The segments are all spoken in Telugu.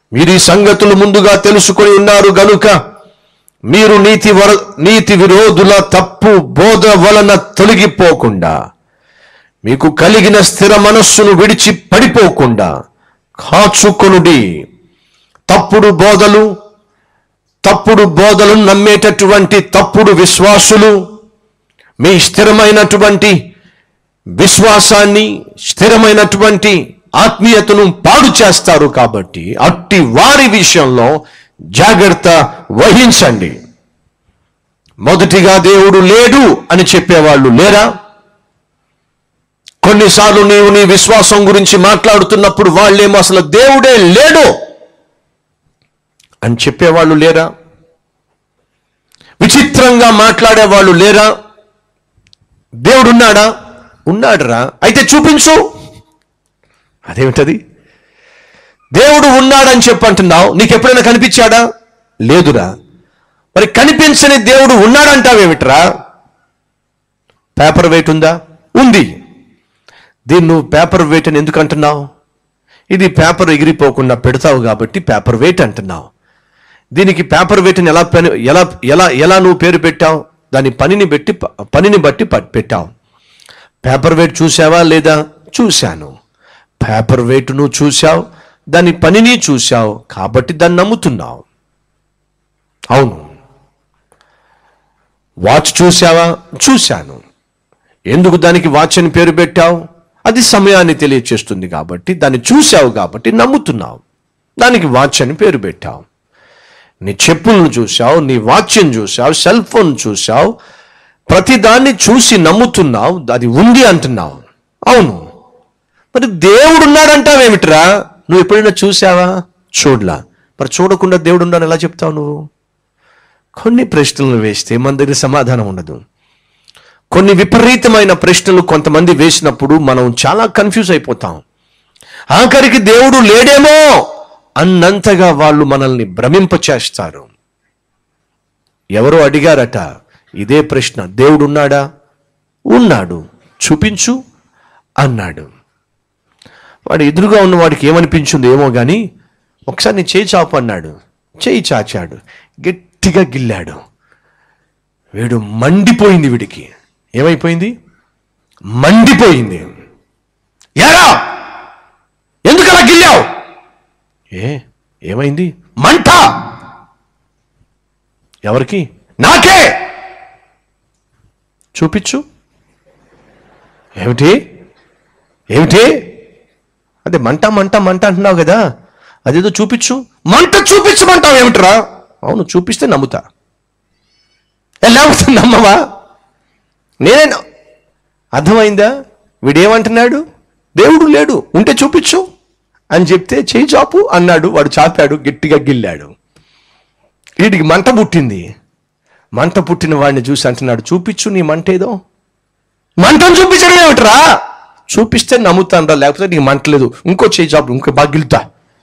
మీరు ఈ సంగతులు ముందుగా తెలుసుకొని ఉన్నారు గనుక మీరు నీతి వర నీతి విరోధుల తప్పు బోధ వలన తొలగిపోకుండా మీకు కలిగిన స్థిర మనస్సును విడిచి పడిపోకుండా కాచుకొనుడి తప్పుడు బోధలు తప్పుడు బోధలను నమ్మేటటువంటి తప్పుడు విశ్వాసులు మీ స్థిరమైనటువంటి విశ్వాసాన్ని స్థిరమైనటువంటి ఆత్మీయతను పాడు చేస్తారు కాబట్టి అట్టి వారి విషయంలో జాగ్రత్త వహించండి మొదటిగా దేవుడు లేడు అని చెప్పేవాళ్ళు లేరా కొన్నిసార్లు నీవు నీ విశ్వాసం గురించి మాట్లాడుతున్నప్పుడు వాళ్ళేమో అసలు దేవుడే లేడు అని చెప్పేవాళ్ళు లేరా విచిత్రంగా మాట్లాడేవాళ్ళు లేరా దేవుడు ఉన్నాడా ఉన్నాడురా అయితే చూపించు అదేమిటది దేవుడు ఉన్నాడని చెప్పంటున్నావు నీకు ఎప్పుడైనా కనిపించాడా లేదురా మరి కనిపించని దేవుడు ఉన్నాడంటావేమిట్రా పేపర్ వెయిట్ ఉందా ఉంది దీన్ని నువ్వు పేపర్ వెయిట్ అని ఎందుకు అంటున్నావు ఇది పేపర్ ఎగిరిపోకుండా పెడతావు కాబట్టి పేపర్ వెయిట్ అంటున్నావు దీనికి పేపర్ వెయిట్ని ఎలా పని ఎలా ఎలా ఎలా నువ్వు పేరు పెట్టావు దాని పనిని బట్టి పనిని బట్టి ప- పెట్టావు పేపర్ వెయిట్ చూసావా లేదా చూశాను పేపర్ వెయిట్ నువ్వు చూశావు దాని పనిని చూశావు కాబట్టి దాన్ని నమ్ముతున్నావు అవును వాచ్ చూసావా చూశాను ఎందుకు దానికి వాచ్ అని పేరు పెట్టావు అది సమయాన్ని తెలియచేస్తుంది కాబట్టి దాన్ని చూశావు కాబట్టి నమ్ముతున్నావు దానికి వాచ్ అని పేరు పెట్టావు నీ చెప్పులను చూశావు నీ వాచ్యం చూశావు సెల్ ఫోన్ చూశావు ప్రతిదాన్ని చూసి నమ్ముతున్నావు అది ఉంది అంటున్నావు అవును మరి దేవుడు ఉన్నాడంటావేమిట్రా నువ్వు ఎప్పుడైనా చూసావా చూడలా మరి చూడకుండా దేవుడు ఉన్నాడు ఎలా చెప్తావు నువ్వు కొన్ని ప్రశ్నలు వేస్తే మన దగ్గర సమాధానం ఉండదు కొన్ని విపరీతమైన ప్రశ్నలు కొంతమంది వేసినప్పుడు మనం చాలా కన్ఫ్యూజ్ అయిపోతాం ఆఖరికి దేవుడు లేడేమో అన్నంతగా వాళ్ళు మనల్ని భ్రమింపచేస్తారు ఎవరో అడిగారట ఇదే ప్రశ్న దేవుడు ఉన్నాడా ఉన్నాడు చూపించు అన్నాడు వాడు ఎదురుగా ఉన్న వాడికి ఏమనిపించింది ఏమో కానీ ఒకసారి నీ చేయి చాపు అన్నాడు చేయి చాచాడు గట్టిగా గిల్లాడు వీడు మండిపోయింది వీడికి ఏమైపోయింది మండిపోయింది ఎరా ఎందుకు అలా గిల్లావు ఏ ఏమైంది మంట ఎవరికి నాకే చూపించు ఏమిటి ఏమిటి అదే మంట మంట మంట అంటున్నావు కదా అదేదో చూపించు మంట చూపించమంటావు ఏమిట్రా అవును చూపిస్తే నమ్ముతా ఏ, లేకపోతే నమ్మవా నేనే న- అర్థమైందా వీడేమంటున్నాడు దేవుడు లేడు ఉంటే చూపించు అని చెప్తే చేయి చాపు అన్నాడు వాడు చాపాడు గట్టిగా గిల్లాడు వీడికి మంట పుట్టింది మంట పుట్టిన వాడిని చూసి అంటున్నాడు చూపించు నీ మంట ఏదో మంటను చూపించడం ఏమిట్రా చూపిస్తే నమ్ముతాను రా లేకపోతే నీకు మంట లేదు ఇంకో చేయి చాపు ఇంకో బాగా గిలుతా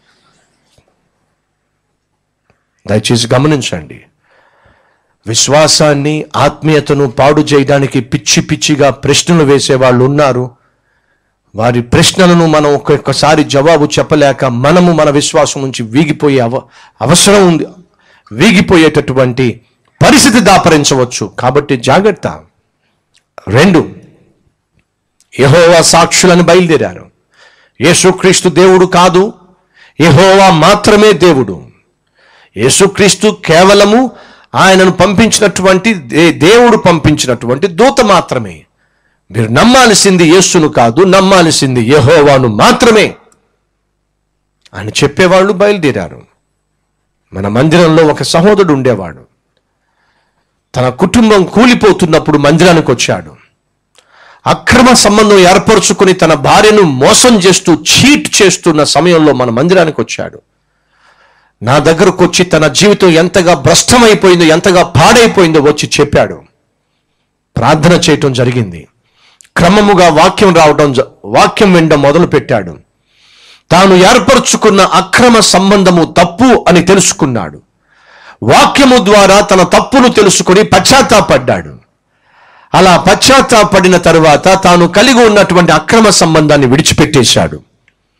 దయచేసి గమనించండి విశ్వాసాన్ని ఆత్మీయతను పాడు చేయడానికి పిచ్చి పిచ్చిగా ప్రశ్నలు వేసే వాళ్ళు ఉన్నారు వారి ప్రశ్నలను మనం ఒక్కొక్కసారి జవాబు చెప్పలేక మనము మన విశ్వాసం నుంచి వీగిపోయే అవ అవసరం ఉంది వీగిపోయేటటువంటి పరిస్థితి దాపరించవచ్చు కాబట్టి జాగ్రత్త రెండు యెహోవా సాక్షులను బయలుదేరారు యేసుక్రీస్తు దేవుడు కాదు యెహోవా మాత్రమే దేవుడు యేసుక్రీస్తు కేవలము ఆయనను పంపించినటువంటి దే- దేవుడు పంపించినటువంటి దూత మాత్రమే మీరు నమ్మాల్సింది యేసును కాదు నమ్మాల్సింది యెహోవాను మాత్రమే అని చెప్పేవాళ్ళు బయలుదేరారు మన మందిరంలో ఒక సహోదరుడు ఉండేవాడు తన కుటుంబం కూలిపోతున్నప్పుడు మందిరానికి వచ్చాడు అక్రమ సంబంధం ఏర్పరచుకుని తన భార్యను మోసం చేస్తూ చీట్ చేస్తున్న సమయంలో మన మందిరానికి వచ్చాడు నా దగ్గరకు వచ్చి తన జీవితం ఎంతగా భ్రష్టమైపోయిందో ఎంతగా పాడైపోయిందో వచ్చి చెప్పాడు ప్రార్థన చేయటం జరిగింది క్రమముగా వాక్యం రావడం జ- వాక్యం వినడం మొదలు పెట్టాడు తాను ఏర్పరచుకున్న అక్రమ సంబంధము తప్పు అని తెలుసుకున్నాడు వాక్యము ద్వారా తన తప్పును తెలుసుకుని పశ్చాత్తాపడ్డాడు అలా పశ్చాత్తాపడిన తరువాత తాను కలిగి ఉన్నటువంటి అక్రమ సంబంధాన్ని విడిచిపెట్టేశాడు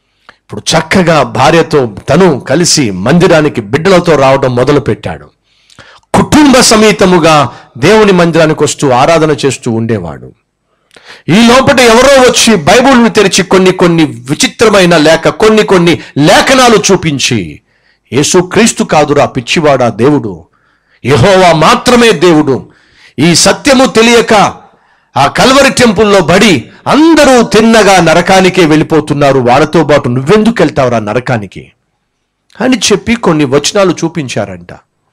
ఇప్పుడు చక్కగా భార్యతో తను కలిసి మందిరానికి బిడ్డలతో రావడం మొదలు పెట్టాడు కుటుంబ సమేతముగా దేవుని మందిరానికి వస్తూ ఆరాధన చేస్తూ ఉండేవాడు ఈ లోపల ఎవరో వచ్చి బైబిల్ను తెరిచి కొన్ని కొన్ని విచిత్రమైన లేక కొన్ని కొన్ని లేఖనాలు చూపించి యేసు క్రీస్తు కాదురా పిచ్చివాడా దేవుడు యెహోవా మాత్రమే దేవుడు ఈ సత్యము తెలియక ఆ కల్వరి టెంపుల్లో బడి అందరూ తిన్నగా నరకానికే వెళ్ళిపోతున్నారు వాళ్ళతో పాటు నువ్వెందుకు వెళ్తావురా నరకానికి అని చెప్పి కొన్ని వచనాలు చూపించారంట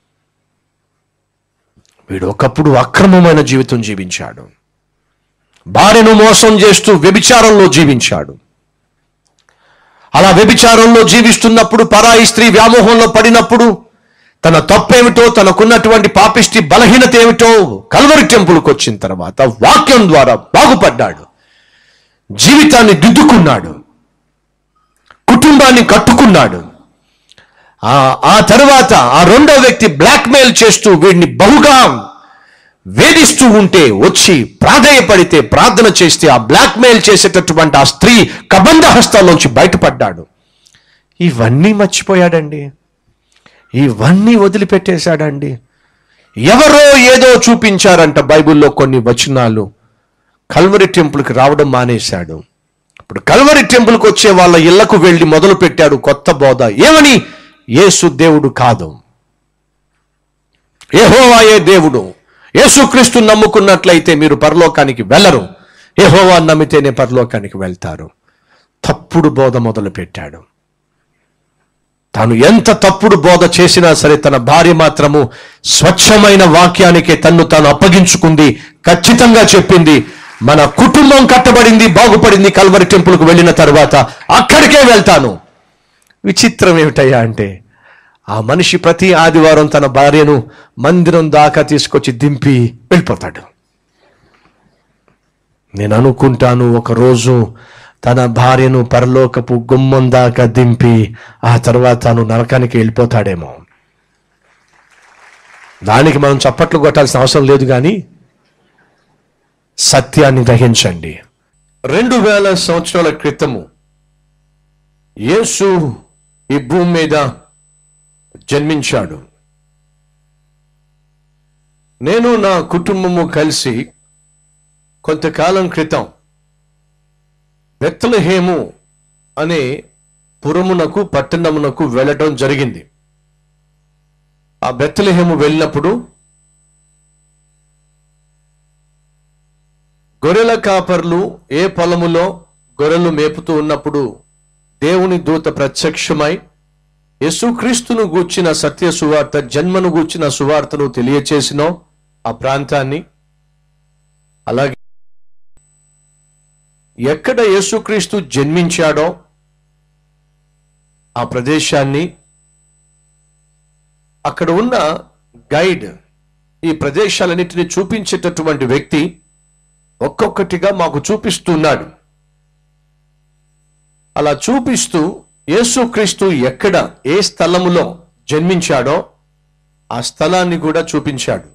వీడు ఒకప్పుడు అక్రమమైన జీవితం జీవించాడు భార్యను మోసం చేస్తూ వ్యభిచారంలో జీవించాడు అలా వ్యభిచారంలో జీవిస్తున్నప్పుడు పరాయి స్త్రీ వ్యామోహంలో పడినప్పుడు తన తప్పేమిటో తనకున్నటువంటి పాపిష్టి బలహీనత ఏమిటో కల్వరి టెంపుల్కి వచ్చిన తర్వాత వాక్యం ద్వారా బాగుపడ్డాడు జీవితాన్ని దిద్దుకున్నాడు కుటుంబాన్ని కట్టుకున్నాడు ఆ ఆ తర్వాత ఆ రెండో వ్యక్తి బ్లాక్మెయిల్ చేస్తూ వీడిని బహుగా వేధిస్తూ ఉంటే వచ్చి ప్రాధేయపడితే ప్రార్థన చేస్తే ఆ బ్లాక్మెయిల్ చేసేటటువంటి ఆ స్త్రీ కబంధ హస్తాల్లోంచి బయటపడ్డాడు ఇవన్నీ మర్చిపోయాడండి ఇవన్నీ వదిలిపెట్టేశాడండి ఎవరో ఏదో చూపించారంట బైబిల్లో కొన్ని వచనాలు కల్వరి టెంపుల్కి రావడం మానేశాడు ఇప్పుడు కల్వరి టెంపుల్కి వచ్చే వాళ్ళ ఇళ్లకు వెళ్ళి మొదలు పెట్టాడు కొత్త బోధ ఏమని యేసు దేవుడు కాదు యెహోవాయే దేవుడు యేసుక్రీస్తు నమ్ముకున్నట్లయితే మీరు పరలోకానికి వెళ్ళరు యెహోవా నమ్మితేనే పరలోకానికి వెళ్తారు తప్పుడు బోధ మొదలు పెట్టాడు తాను ఎంత తప్పుడు బోధ చేసినా సరే తన భార్య మాత్రము స్వచ్ఛమైన వాక్యానికి తన్ను తాను అప్పగించుకుంది ఖచ్చితంగా చెప్పింది మన కుటుంబం కట్టబడింది బాగుపడింది కల్వరి టెంపుల్కు వెళ్ళిన తర్వాత అక్కడికే వెళ్తాను విచిత్రం ఏమిటయ్యా అంటే ఆ మనిషి ప్రతి ఆదివారం తన భార్యను మందిరం దాకా తీసుకొచ్చి దింపి వెళ్ళిపోతాడు నేను అనుకుంటాను ఒకరోజు తన భార్యను పరలోకపు గుమ్మం దాకా దింపి ఆ తర్వాత తాను నరకానికి వెళ్ళిపోతాడేమో దానికి మనం చప్పట్లు కొట్టాల్సిన అవసరం లేదు కానీ సత్యాన్ని గ్రహించండి రెండు వేల సంవత్సరాల క్రితము యేసు ఈ భూమి మీద జన్మించాడు నేను నా కుటుంబము కలిసి కొంతకాలం క్రితం బెత్తలహేము అనే పురమునకు పట్టణమునకు వెళ్ళటం జరిగింది ఆ బెత్తలహేము వెళ్ళినప్పుడు గొర్రెల కాపర్లు ఏ పొలములో గొర్రెలు మేపుతూ ఉన్నప్పుడు దేవుని దూత ప్రత్యక్షమై యేసుక్రీస్తును గూర్చిన సత్య సువార్త జన్మను గూర్చిన సువార్తను తెలియచేసినో ఆ ప్రాంతాన్ని అలాగే ఎక్కడ యేసుక్రీస్తు జన్మించాడో ఆ ప్రదేశాన్ని అక్కడ ఉన్న గైడ్ ఈ ప్రదేశాలన్నిటిని చూపించేటటువంటి వ్యక్తి ఒక్కొక్కటిగా మాకు చూపిస్తున్నాడు అలా చూపిస్తూ యేసుక్రీస్తు ఎక్కడ ఏ స్థలములో జన్మించాడో ఆ స్థలాన్ని కూడా చూపించాడు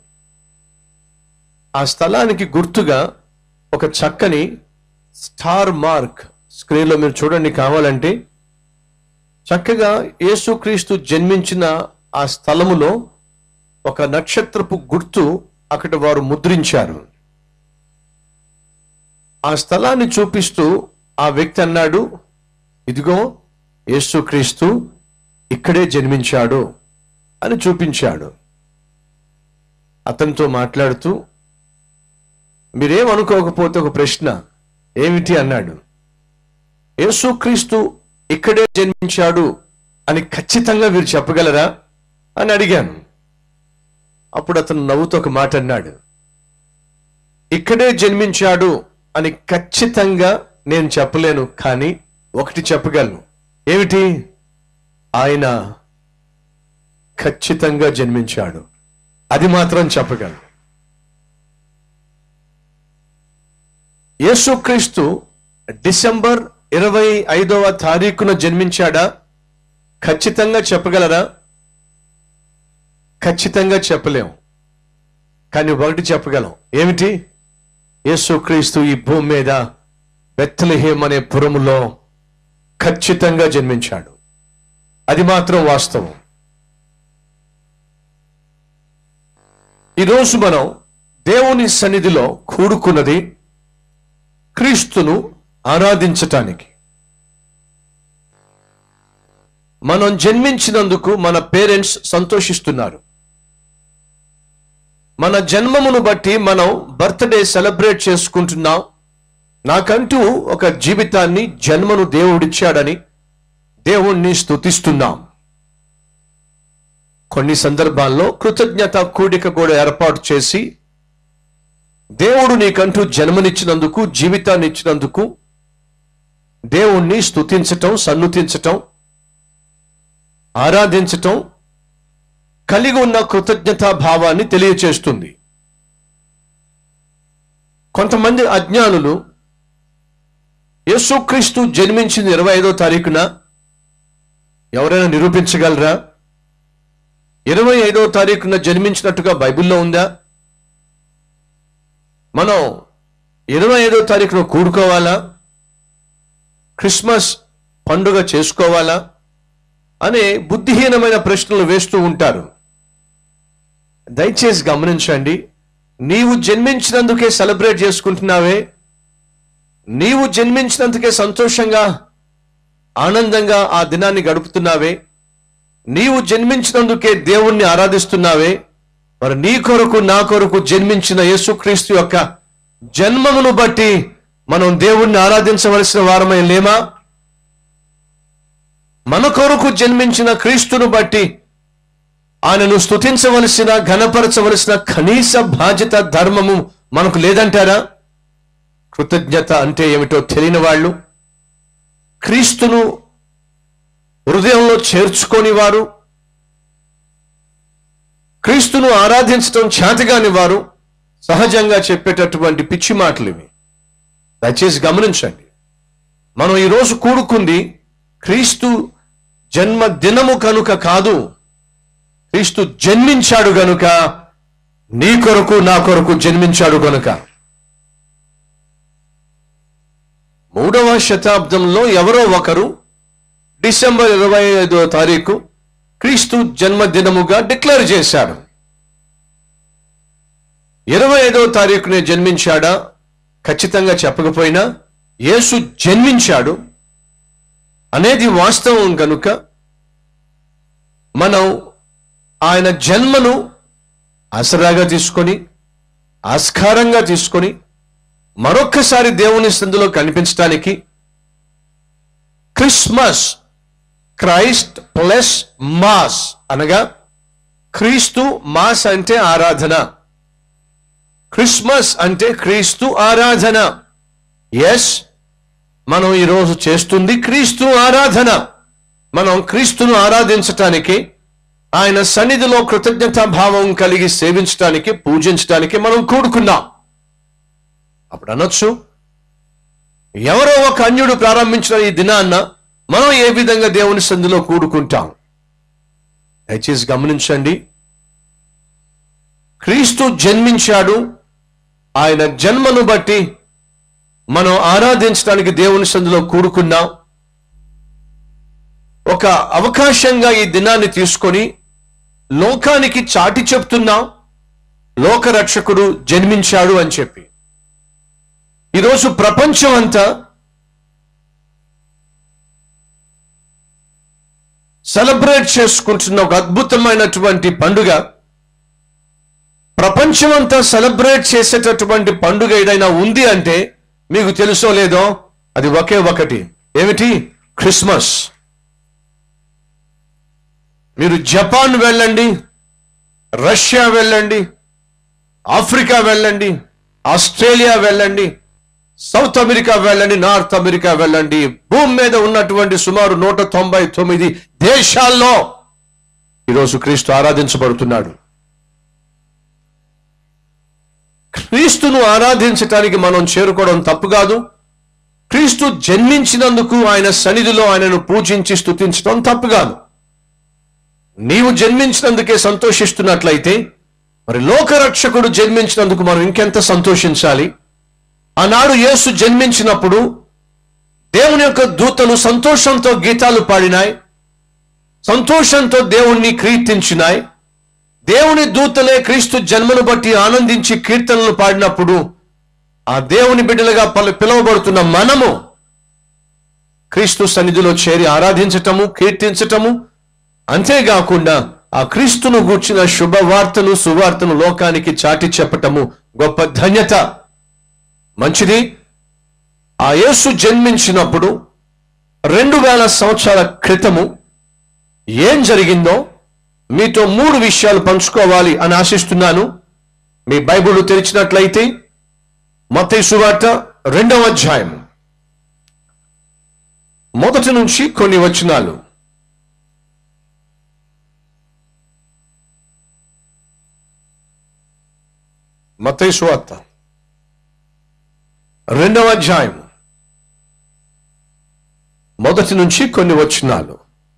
ఆ స్థలానికి గుర్తుగా ఒక చక్కని స్టార్ మార్క్ స్క్రీన్లో మీరు చూడండి కావాలంటే చక్కగా యేసుక్రీస్తు జన్మించిన ఆ స్థలములో ఒక నక్షత్రపు గుర్తు అక్కడ వారు ముద్రించారు ఆ స్థలాన్ని చూపిస్తూ ఆ వ్యక్తి అన్నాడు ఇదిగో యేసుక్రీస్తు ఇక్కడే జన్మించాడు అని చూపించాడు అతనితో మాట్లాడుతూ మీరేం అనుకోకపోతే ఒక ప్రశ్న ఏమిటి అన్నాడు యేసుక్రీస్తు ఇక్కడే జన్మించాడు అని ఖచ్చితంగా మీరు చెప్పగలరా అని అడిగాను అప్పుడు అతను నవ్వుతూ ఒక మాట అన్నాడు ఇక్కడే జన్మించాడు అని ఖచ్చితంగా నేను చెప్పలేను కానీ ఒకటి చెప్పగలను ఏమిటి ఆయన ఖచ్చితంగా జన్మించాడు అది మాత్రం చెప్పగలను యేసుక్రీస్తు డిసెంబర్ ఇరవై ఐదవ తారీఖున జన్మించాడా ఖచ్చితంగా చెప్పగలరా ఖచ్చితంగా చెప్పలేం కానీ ఒకటి చెప్పగలం ఏమిటి యేసుక్రీస్తు ఈ భూమి మీద బెత్తలహేమ్ అనే పురములో ఖచ్చితంగా జన్మించాడు అది మాత్రం వాస్తవం ఈరోజు మనం దేవుని సన్నిధిలో కూడుకున్నది క్రీస్తును ఆరాధించటానికి మనం జన్మించినందుకు మన పేరెంట్స్ సంతోషిస్తున్నారు మన జన్మమును బట్టి మనం బర్త్డే సెలబ్రేట్ చేసుకుంటున్నాం నాకంటూ ఒక జీవితాన్ని జన్మను దేవుడిచ్చాడని దేవుణ్ణి స్తుతిస్తున్నాం కొన్ని సందర్భాల్లో కృతజ్ఞత కూడిక కూడా ఏర్పాటు చేసి దేవుడు నీకంటూ జన్మనిచ్చినందుకు జీవితాన్ని ఇచ్చినందుకు దేవుణ్ణి స్తుతించటం సన్నుతించటం ఆరాధించటం కలిగి ఉన్న కృతజ్ఞతా భావాన్ని తెలియచేస్తుంది కొంతమంది అజ్ఞానులు యేసుక్రీస్తు జన్మించింది ఇరవై ఐదో తారీఖున ఎవరైనా నిరూపించగలరా ఇరవై ఐదో తారీఖున జన్మించినట్టుగా బైబిల్లో ఉందా మనం ఇరవై ఐదో తారీఖున కూడుకోవాలా క్రిస్మస్ పండుగ చేసుకోవాలా అనే బుద్ధిహీనమైన ప్రశ్నలు వేస్తూ ఉంటారు దయచేసి గమనించండి నీవు జన్మించినందుకే సెలబ్రేట్ చేసుకుంటున్నావే నీవు జన్మించినందుకే సంతోషంగా ఆనందంగా ఆ దినాన్ని గడుపుతున్నావే నీవు జన్మించినందుకే దేవుణ్ణి ఆరాధిస్తున్నావే మరి నీ కొరకు నా కొరకు జన్మించిన యేసుక్రీస్తు యొక్క జన్మమును బట్టి మనం దేవుణ్ణి ఆరాధించవలసిన వారమై లేమా మన కొరకు జన్మించిన క్రీస్తును బట్టి ఆయనను స్తుతించవలసిన ఘనపరచవలసిన కనీస బాధ్యత ధర్మము మనకు లేదంటారా కృతజ్ఞత అంటే ఏమిటో తెలియని వాళ్ళు క్రీస్తును హృదయంలో చేర్చుకొని వారు క్రీస్తును ఆరాధించటం చేతగాని వారు సహజంగా చెప్పేటటువంటి పిచ్చి మాటలు ఇవి దయచేసి గమనించండి మనం ఈరోజు కూడుకుంది క్రీస్తు జన్మ దినము కనుక కాదు క్రీస్తు జన్మించాడు గనుక నీ కొరకు నా కొరకు జన్మించాడు గనుక మూడవ శతాబ్దంలో ఎవరో ఒకరు డిసెంబర్ ఇరవై ఐదో తారీఖు క్రీస్తు జన్మదినముగా డిక్లేర్ చేశాడు ఇరవై ఐదో తారీఖునే జన్మించాడా ఖచ్చితంగా చెప్పకపోయినా యేసు జన్మించాడు అనేది వాస్తవం కనుక మనం ఆయన జన్మను ఆసరాగా తీసుకొని ఆస్కారంగా తీసుకొని మరొక్కసారి దేవుని సందులో కనిపించడానికి క్రిస్మస్ క్రైస్ట్ ప్లస్ మాస్ అనగా క్రీస్తు మాస్ అంటే ఆరాధన క్రిస్మస్ అంటే క్రీస్తు ఆరాధన ఎస్ మనం ఈరోజు చేస్తుంది క్రీస్తు ఆరాధన మనం క్రీస్తును ఆరాధించటానికి ఆయన సన్నిధిలో కృతజ్ఞతా భావం కలిగి సేవించటానికి పూజించటానికి మనం కూడుకున్నాం అప్పుడు అనొచ్చు ఎవరో ఒక అన్యుడు ప్రారంభించిన ఈ దినాన్న మనం ఏ విధంగా దేవుని సంధిలో కూడుకుంటాం దయచేసి గమనించండి క్రీస్తు జన్మించాడు ఆయన జన్మను బట్టి మనం ఆరాధించడానికి దేవుని సంధిలో కూడుకున్నాం ఒక అవకాశంగా ఈ దినాన్ని తీసుకొని లోకానికి చాటి చెప్తున్నాం లోక రక్షకుడు జన్మించాడు అని చెప్పి ఈరోజు ప్రపంచం అంతా సెలబ్రేట్ చేసుకుంటున్న ఒక అద్భుతమైనటువంటి పండుగ ప్రపంచమంతా సెలబ్రేట్ చేసేటటువంటి పండుగ ఏదైనా ఉంది అంటే మీకు తెలుసో లేదో అది ఒకే ఒకటి ఏమిటి క్రిస్మస్ మీరు జపాన్ వెళ్ళండి రష్యా వెళ్ళండి ఆఫ్రికా వెళ్ళండి ఆస్ట్రేలియా వెళ్ళండి సౌత్ అమెరికా వెళ్ళండి నార్త్ అమెరికా వెళ్ళండి భూమి మీద ఉన్నటువంటి సుమారు నూట తొంభై తొమ్మిది దేశాల్లో ఈరోజు క్రీస్తు ఆరాధించబడుతున్నాడు క్రీస్తును ఆరాధించటానికి మనం చేరుకోవడం తప్పు కాదు క్రీస్తు జన్మించినందుకు ఆయన సన్నిధిలో ఆయనను పూజించి స్తుతించడం తప్పు కాదు నీవు జన్మించినందుకే సంతోషిస్తున్నట్లయితే మరి లోకరక్షకుడు జన్మించినందుకు మనం ఇంకెంత సంతోషించాలి ఆనాడు యేసు జన్మించినప్పుడు దేవుని యొక్క దూతలు సంతోషంతో గీతాలు పాడినాయి సంతోషంతో దేవుణ్ణి కీర్తించినాయి దేవుని దూతలే క్రీస్తు జన్మను బట్టి ఆనందించి కీర్తనలు పాడినప్పుడు ఆ దేవుని బిడ్డలుగా పలు పిలువబడుతున్న మనము క్రీస్తు సన్నిధిలో చేరి ఆరాధించటము కీర్తించటము అంతేకాకుండా ఆ క్రీస్తును గూర్చిన శుభవార్తను సువార్తను లోకానికి చాటి చెప్పటము గొప్ప ధన్యత మంచిది ఆ యేసు జన్మించినప్పుడు రెండు వేల సంవత్సరాల క్రితము ఏం జరిగిందో మీతో మూడు విషయాలు పంచుకోవాలి అని ఆశిస్తున్నాను మీ బైబిల్ తెరిచినట్లయితే మత్తయి సువార్త రెండవ అధ్యాయం మొదటి నుంచి కొన్ని వచనాలు మత్తయి సువార్త రెండవ అధ్యాయం మొదటి నుంచి కొన్ని వచనాలు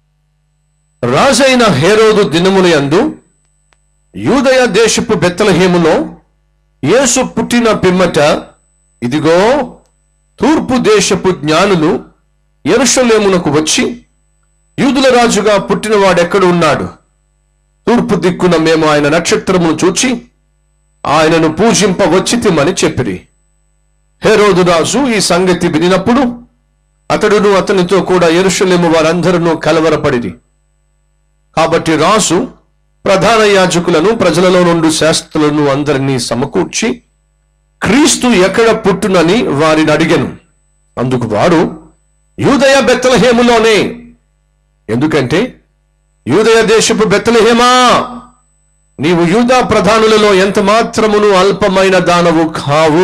రాజైన హేరోదు దినముల యందు యూదయ దేశపు బెత్తలహేములో యేసు పుట్టిన పిమ్మట ఇదిగో తూర్పు దేశపు జ్ఞానులు ఎరుషలేమునకు వచ్చి యూదుల రాజుగా పుట్టినవాడెక్కడ ఉన్నాడు తూర్పు దిక్కున మేము ఆయన నక్షత్రమును చూచి ఆయనను పూజింప వచ్చితిమని చెప్పిరి హేరోదు రాజు ఈ సంగతి వినినప్పుడు అతడును అతనితో కూడా ఎరుషలేము వారందరూ కలవరపడిరి కాబట్టి రాజు ప్రధాన యాజకులను ప్రజలలో నుండి శాస్త్రులను అందరినీ సమకూర్చి క్రీస్తు ఎక్కడ పుట్టునని వారిని అడిగను అందుకు వారు యూదయ బెత్తలహేములోనే ఎందుకంటే యూదయ దేశపు బెత్తలహేమా నీవు యూదా ప్రధానులలో ఎంత మాత్రమును అల్పమైన దానవు కావు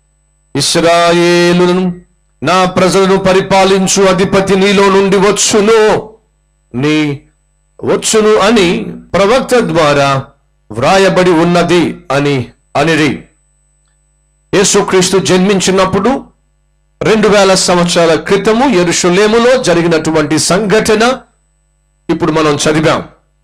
ఇస్రాయేలును నా ప్రజలను పరిపాలించు అధిపతి నీలో నుండి వచ్చును నీ వచ్చును అని ప్రవక్త ద్వారా వ్రాయబడి ఉన్నది అని అనిరి యేసుక్రీస్తు జన్మించినప్పుడు రెండు వేల సంవత్సరాల క్రితము ఎరుషులేములో జరిగినటువంటి సంఘటన ఇప్పుడు మనం చదివాం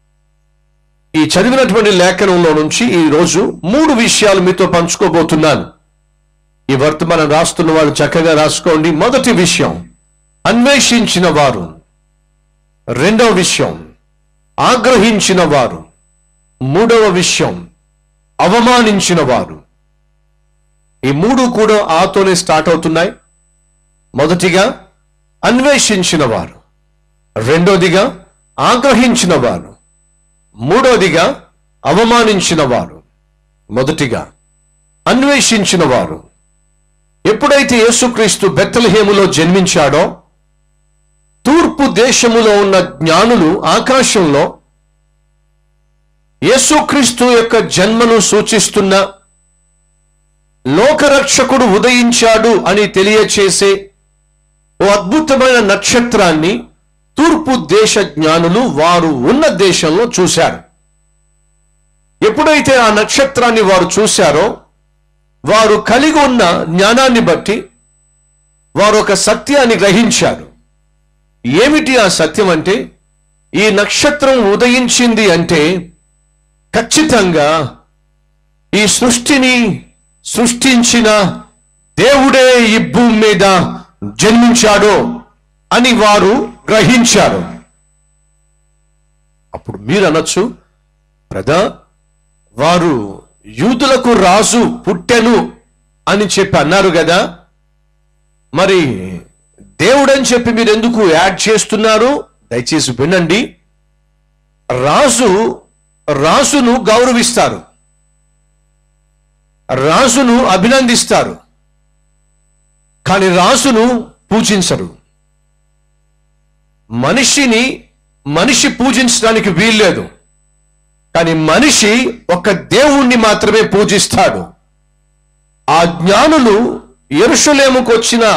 ఈ చదివినటువంటి లేఖనంలో నుంచి ఈ రోజు మూడు విషయాలు మీతో పంచుకోబోతున్నాను ఈ వర్తమానం రాస్తున్న వారు చక్కగా రాసుకోండి మొదటి విషయం అన్వేషించిన వారు రెండవ విషయం ఆగ్రహించిన వారు మూడవ విషయం అవమానించిన వారు ఈ మూడు కూడా ఆతోనే స్టార్ట్ అవుతున్నాయి మొదటిగా అన్వేషించిన వారు రెండోదిగా ఆగ్రహించిన వారు మూడోదిగా అవమానించిన వారు మొదటిగా అన్వేషించిన వారు ఎప్పుడైతే యేసుక్రీస్తు బెత్తలహేములో జన్మించాడో తూర్పు దేశములో ఉన్న జ్ఞానులు ఆకాశంలో యేసుక్రీస్తు యొక్క జన్మను సూచిస్తున్న లోకరక్షకుడు ఉదయించాడు అని తెలియచేసే ఓ అద్భుతమైన నక్షత్రాన్ని తూర్పు దేశ జ్ఞానులు వారు ఉన్న దేశంలో చూశారు ఎప్పుడైతే ఆ నక్షత్రాన్ని వారు చూశారో వారు కలిగి ఉన్న జ్ఞానాన్ని బట్టి వారు ఒక సత్యాన్ని గ్రహించారు ఏమిటి ఆ సత్యం అంటే ఈ నక్షత్రం ఉదయించింది అంటే ఖచ్చితంగా ఈ సృష్టిని సృష్టించిన దేవుడే ఈ భూమి మీద జన్మించాడు అని వారు గ్రహించారు అప్పుడు మీరు అనొచ్చు ప్రదా వారు యూదులకు రాజు పుట్టెను అని చెప్పి అన్నారు కదా మరి దేవుడని చెప్పి మీరు ఎందుకు యాడ్ చేస్తున్నారు దయచేసి వినండి రాజు రాజును గౌరవిస్తారు రాజును అభినందిస్తారు కానీ రాజును పూజించరు మనిషిని మనిషి పూజించడానికి వీల్లేదు కానీ మనిషి ఒక దేవుణ్ణి మాత్రమే పూజిస్తాడు ఆ జ్ఞానులు ఎరుషలేముకు వచ్చిన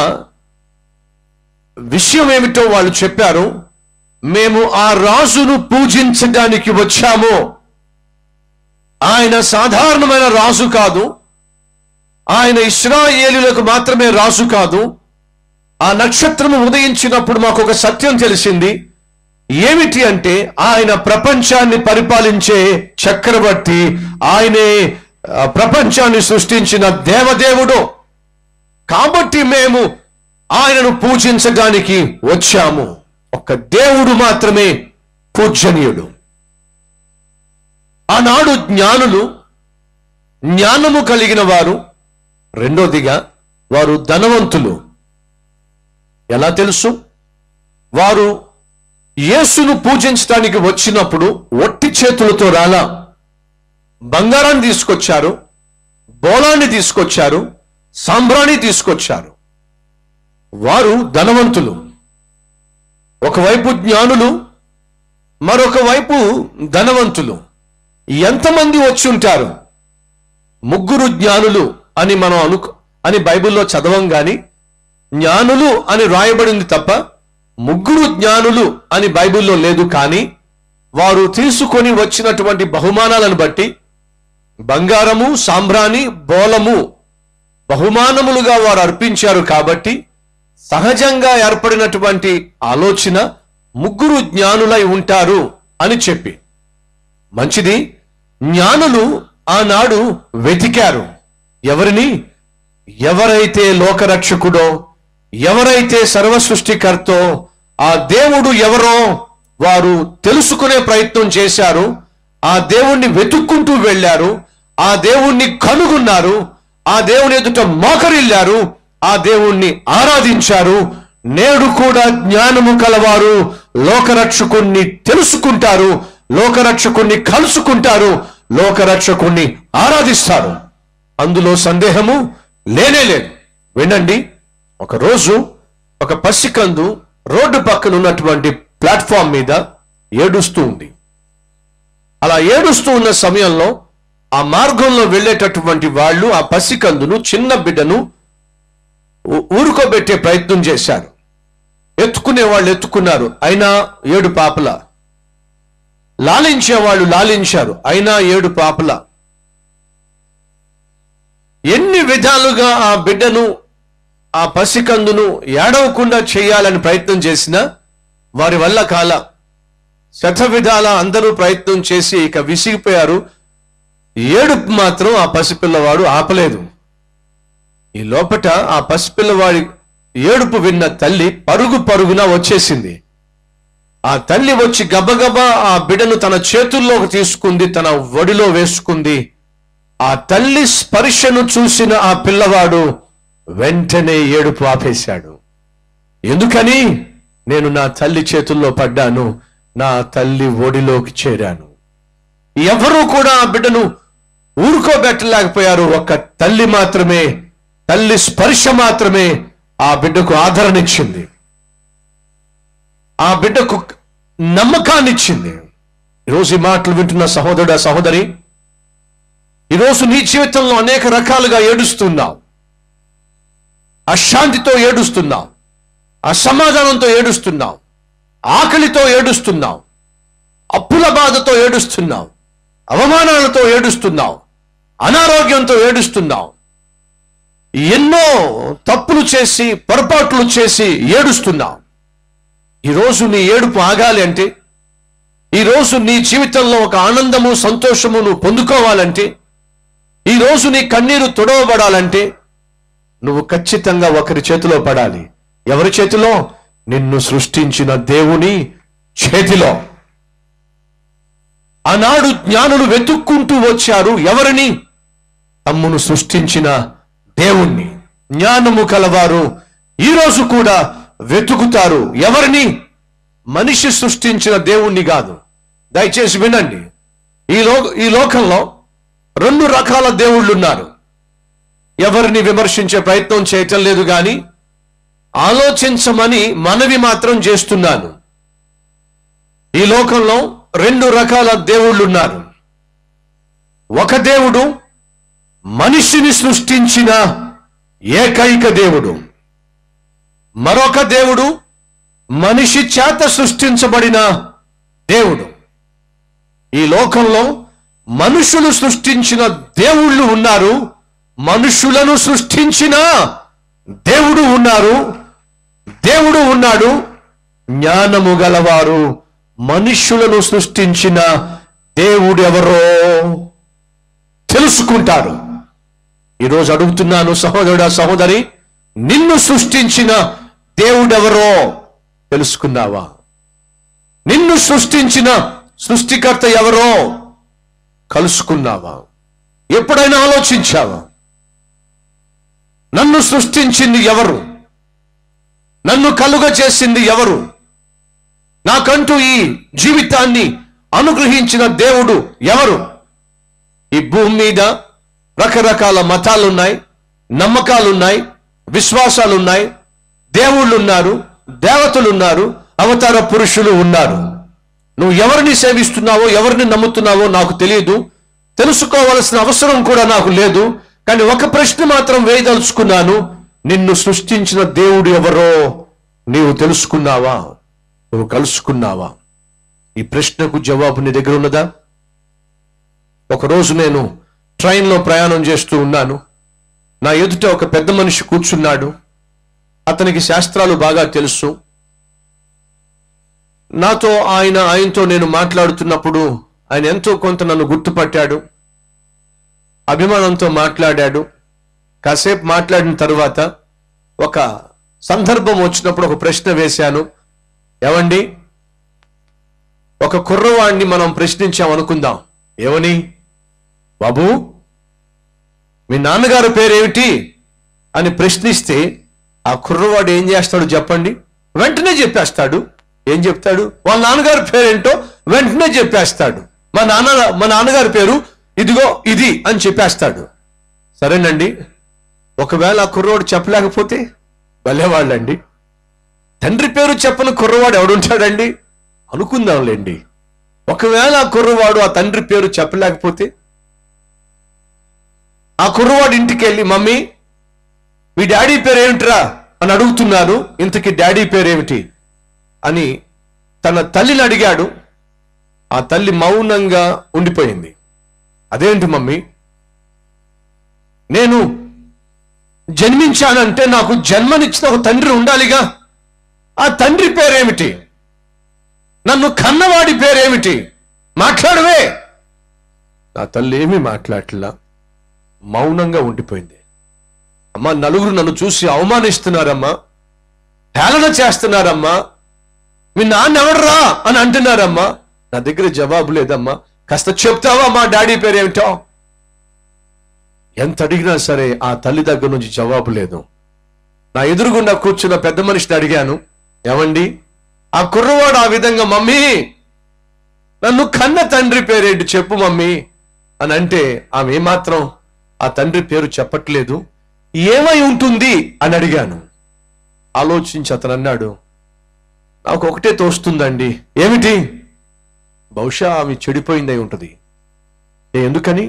విషయం ఏమిటో వాళ్ళు చెప్పారు మేము ఆ రాజును పూజించడానికి వచ్చాము ఆయన సాధారణమైన రాజు కాదు ఆయన ఇస్రాయేలులకు మాత్రమే రాజు కాదు ఆ నక్షత్రము ఉదయించినప్పుడు మాకు ఒక సత్యం తెలిసింది ఏమిటి అంటే ఆయన ప్రపంచాన్ని పరిపాలించే చక్రవర్తి ఆయనే ఆ, ప్రపంచాన్ని సృష్టించిన దేవదేవుడు కాబట్టి మేము ఆయనను పూజించడానికి వచ్చాము ఒక దేవుడు మాత్రమే పూజనీయుడు ఆనాడు జ్ఞానులు జ్ఞానము కలిగిన వారు రెండోదిగా వారు ధనవంతులు ఎలా తెలుసు వారు యేసును పూజించడానికి వచ్చినప్పుడు ఒట్టి చేతులతో రాలా బంగారాన్ని తీసుకొచ్చారు బోలాన్ని తీసుకొచ్చారు సాంబ్రాణి తీసుకొచ్చారు వారు ధనవంతులు ఒకవైపు జ్ఞానులు మరొక వైపు ధనవంతులు ఎంతమంది వచ్చి ఉంటారు ముగ్గురు జ్ఞానులు అని మనం అను అని బైబిల్లో చదవం గాని జ్ఞానులు అని రాయబడింది తప్ప ముగ్గురు జ్ఞానులు అని బైబిల్లో లేదు కానీ వారు తీసుకొని వచ్చినటువంటి బహుమానాలను బట్టి బంగారము సాంబ్రాణి బోలము బహుమానములుగా వారు అర్పించారు కాబట్టి సహజంగా ఏర్పడినటువంటి ఆలోచన ముగ్గురు జ్ఞానులై ఉంటారు అని చెప్పి మంచిది జ్ఞానులు ఆనాడు వెతికారు ఎవరిని ఎవరైతే లోకరక్షకుడో ఎవరైతే సర్వ సృష్టికర్తో ఆ దేవుడు ఎవరో వారు తెలుసుకునే ప్రయత్నం చేశారు ఆ దేవుణ్ణి వెతుక్కుంటూ వెళ్ళారు ఆ దేవుణ్ణి కనుగొన్నారు ఆ దేవుని ఎదుట మోకరిల్లారు ఆ దేవుణ్ణి ఆరాధించారు నేడు కూడా జ్ఞానము కలవారు లోకరక్షకుణ్ణి తెలుసుకుంటారు లోకరక్షకుణ్ణి కలుసుకుంటారు లోకరక్షకుణ్ణి ఆరాధిస్తారు అందులో సందేహము లేనే లేదు వినండి ఒకరోజు ఒక పసికందు రోడ్డు పక్కన ఉన్నటువంటి ప్లాట్ఫామ్ మీద ఏడుస్తూ ఉంది అలా ఏడుస్తూ ఉన్న సమయంలో ఆ మార్గంలో వెళ్ళేటటువంటి వాళ్ళు ఆ పసికందును చిన్న బిడ్డను ఊ- ఊరుకోబెట్టే ప్రయత్నం చేశారు ఎత్తుకునే వాళ్ళు ఎత్తుకున్నారు అయినా ఏడు పాపల లాలించే వాళ్ళు లాలించారు అయినా ఏడు పాపల ఎన్ని విధాలుగా ఆ బిడ్డను ఆ పసికందును ఏడవకుండా చేయాలని ప్రయత్నం చేసినా వారి వల్ల కాల శత విధాల అందరూ ప్రయత్నం చేసి ఇక విసిగిపోయారు ఏడుపు మాత్రం ఆ పసిపిల్లవాడు ఆపలేదు ఈ లోపట ఆ పసిపిల్లవాడి ఏడుపు విన్న తల్లి పరుగు పరుగున వచ్చేసింది ఆ తల్లి వచ్చి గబగబా ఆ బిడ్డను తన చేతుల్లోకి తీసుకుంది తన ఒడిలో వేసుకుంది ఆ తల్లి స్పర్శను చూసిన ఆ పిల్లవాడు వెంటనే ఏడుపు ఆపేశాడు ఎందుకని నేను నా తల్లి చేతుల్లో పడ్డాను నా తల్లి ఒడిలోకి చేరాను ఎవరూ కూడా ఆ బిడ్డను ఊరుకోబెట్టలేకపోయారు ఒక్క తల్లి మాత్రమే తల్లి స్పర్శ మాత్రమే ఆ బిడ్డకు ఆదరణిచ్చింది ఆ బిడ్డకు నమ్మకాన్ని ఇచ్చింది ఈరోజు ఈ మాటలు వింటున్న సహోదరుడు సహోదరి ఈరోజు నీ జీవితంలో అనేక రకాలుగా ఏడుస్తున్నావు అశాంతితో ఏడుస్తున్నావు అసమాధానంతో ఏడుస్తున్నావు ఆకలితో ఏడుస్తున్నావు అప్పుల బాధతో ఏడుస్తున్నావు అవమానాలతో ఏడుస్తున్నావు అనారోగ్యంతో ఏడుస్తున్నావు ఎన్నో తప్పులు చేసి పొరపాట్లు చేసి ఏడుస్తున్నావు ఈరోజు నీ ఏడుపు ఆగాలి అంటే ఈరోజు నీ జీవితంలో ఒక ఆనందము సంతోషము నువ్వు పొందుకోవాలంటే ఈరోజు నీ కన్నీరు తుడవబడాలంటే నువ్వు ఖచ్చితంగా ఒకరి చేతిలో పడాలి ఎవరి చేతిలో నిన్ను సృష్టించిన దేవుని చేతిలో ఆనాడు జ్ఞానులు వెతుక్కుంటూ వచ్చారు ఎవరిని తమ్మును సృష్టించిన దేవుణ్ణి జ్ఞానము కలవారు ఈరోజు కూడా వెతుకుతారు ఎవరిని మనిషి సృష్టించిన దేవుణ్ణి కాదు దయచేసి వినండి ఈ లో ఈ లోకంలో రెండు రకాల దేవుళ్ళు ఉన్నారు ఎవరిని విమర్శించే ప్రయత్నం చేయటం లేదు కానీ ఆలోచించమని మనవి మాత్రం చేస్తున్నాను ఈ లోకంలో రెండు రకాల దేవుళ్ళు ఉన్నారు ఒక దేవుడు మనిషిని సృష్టించిన ఏకైక దేవుడు మరొక దేవుడు మనిషి చేత సృష్టించబడిన దేవుడు ఈ లోకంలో మనుషులు సృష్టించిన దేవుళ్ళు ఉన్నారు మనుషులను సృష్టించిన దేవుడు ఉన్నారు దేవుడు ఉన్నాడు జ్ఞానము గలవారు మనుష్యులను సృష్టించిన దేవుడెవరో తెలుసుకుంటారు ఈరోజు అడుగుతున్నాను సహోదరుడా సహోదరి నిన్ను సృష్టించిన దేవుడెవరో తెలుసుకున్నావా నిన్ను సృష్టించిన సృష్టికర్త ఎవరో కలుసుకున్నావా ఎప్పుడైనా ఆలోచించావా నన్ను సృష్టించింది ఎవరు నన్ను కలుగ చేసింది ఎవరు నాకంటూ ఈ జీవితాన్ని అనుగ్రహించిన దేవుడు ఎవరు ఈ భూమి మీద రకరకాల మతాలున్నాయి నమ్మకాలున్నాయి విశ్వాసాలున్నాయి దేవుళ్ళున్నారు దేవతలున్నారు అవతార పురుషులు ఉన్నారు నువ్వు ఎవరిని సేవిస్తున్నావో ఎవరిని నమ్ముతున్నావో నాకు తెలియదు తెలుసుకోవలసిన అవసరం కూడా నాకు లేదు కానీ ఒక ప్రశ్న మాత్రం వేయదలుచుకున్నాను నిన్ను సృష్టించిన దేవుడు ఎవరో నీవు తెలుసుకున్నావా నువ్వు కలుసుకున్నావా ఈ ప్రశ్నకు జవాబు నీ దగ్గర ఉన్నదా ఒకరోజు నేను ట్రైన్లో ప్రయాణం చేస్తూ ఉన్నాను నా ఎదుట ఒక పెద్ద మనిషి కూర్చున్నాడు అతనికి శాస్త్రాలు బాగా తెలుసు నాతో ఆయన ఆయనతో నేను మాట్లాడుతున్నప్పుడు ఆయన ఎంతో కొంత నన్ను గుర్తుపట్టాడు అభిమానంతో మాట్లాడాడు కాసేపు మాట్లాడిన తర్వాత ఒక సందర్భం వచ్చినప్పుడు ఒక ప్రశ్న వేశాను ఏమండి ఒక కుర్రవాడిని మనం ప్రశ్నించాం అనుకుందాం ఏమని బాబు మీ నాన్నగారు పేరేమిటి అని ప్రశ్నిస్తే ఆ కుర్రవాడు ఏం చేస్తాడు చెప్పండి వెంటనే చెప్పేస్తాడు ఏం చెప్తాడు వాళ్ళ నాన్నగారి పేరేంటో వెంటనే చెప్పేస్తాడు మా నాన్న మా నాన్నగారి పేరు ఇదిగో ఇది అని చెప్పేస్తాడు సరేనండి ఒకవేళ ఆ కుర్రవాడు చెప్పలేకపోతే భలేవాళ్ళండి తండ్రి పేరు చెప్పని కుర్రవాడు ఎవడుంటాడండి అనుకుందాంలేండి ఒకవేళ ఆ కుర్రవాడు ఆ తండ్రి పేరు చెప్పలేకపోతే ఆ కుర్రవాడు ఇంటికి వెళ్ళి మమ్మీ మీ డాడీ పేరు ఏమిట్రా అని అడుగుతున్నారు ఇంతకీ డాడీ పేరేమిటి అని తన తల్లిని అడిగాడు ఆ తల్లి మౌనంగా ఉండిపోయింది అదేంటి మమ్మీ నేను జన్మించానంటే నాకు జన్మనిచ్చిన ఒక తండ్రి ఉండాలిగా ఆ తండ్రి పేరేమిటి నన్ను కన్నవాడి పేరేమిటి మాట్లాడవే నా తల్లి ఏమీ మాట్లాడలా మౌనంగా ఉండిపోయింది అమ్మా నలుగురు నన్ను చూసి అవమానిస్తున్నారమ్మా హేళన చేస్తున్నారమ్మా మీ నాన్న ఎవడరా అని అంటున్నారమ్మా నా దగ్గర జవాబు లేదమ్మా కాస్త చెప్తావా మా డాడీ పేరేమిటో ఎంత అడిగినా సరే ఆ తల్లి దగ్గర నుంచి జవాబు లేదు నా ఎదురుగుండా కూర్చున్న పెద్ద మనిషిని అడిగాను ఏమండి ఆ కుర్రవాడు ఆ విధంగా మమ్మీ నన్ను కన్న తండ్రి పేరేంటి చెప్పు మమ్మీ అని అంటే ఆమె ఏమాత్రం ఆ తండ్రి పేరు చెప్పట్లేదు ఏమై ఉంటుంది అని అడిగాను ఆలోచించి అతను అన్నాడు నాకు ఒకటే తోస్తుందండి ఏమిటి బహుశా ఆమె చెడిపోయిందై ఉంటుంది ఏ ఎందుకని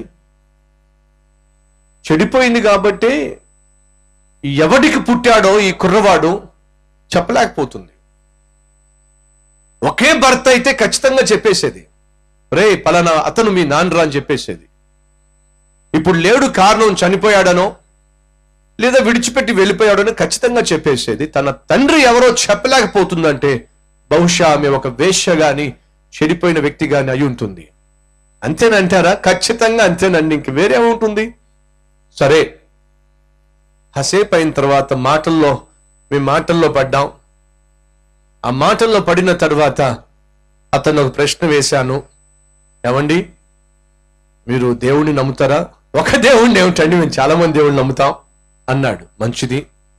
చెడిపోయింది కాబట్టి ఎవడికి పుట్టాడో ఈ కుర్రవాడు చెప్పలేకపోతుంది ఒకే భర్త అయితే ఖచ్చితంగా చెప్పేసేది రే పలానా అతను మీ నాన్నరా అని చెప్పేసేది ఇప్పుడు లేడు కారణం చనిపోయాడనో లేదా విడిచిపెట్టి వెళ్ళిపోయాడనో ఖచ్చితంగా చెప్పేసేది తన తండ్రి ఎవరో చెప్పలేకపోతుందంటే బహుశా ఆమె ఒక వేశ్య గాని చెడిపోయిన వ్యక్తి గాని అయి ఉంటుంది అంతేనంటారా ఖచ్చితంగా అంతేనండి ఇంక వేరే ఉంటుంది సరే కాసేపు అయిన తర్వాత మాటల్లో మీ మాటల్లో పడ్డాం ఆ మాటల్లో పడిన తర్వాత అతను ఒక ప్రశ్న వేశాను ఏమండి మీరు దేవుణ్ణి నమ్ముతారా ఒక దేవుణ్ణి ఏమిటండి మేము చాలా మంది దేవుణ్ణి నమ్ముతాం అన్నాడు మంచిది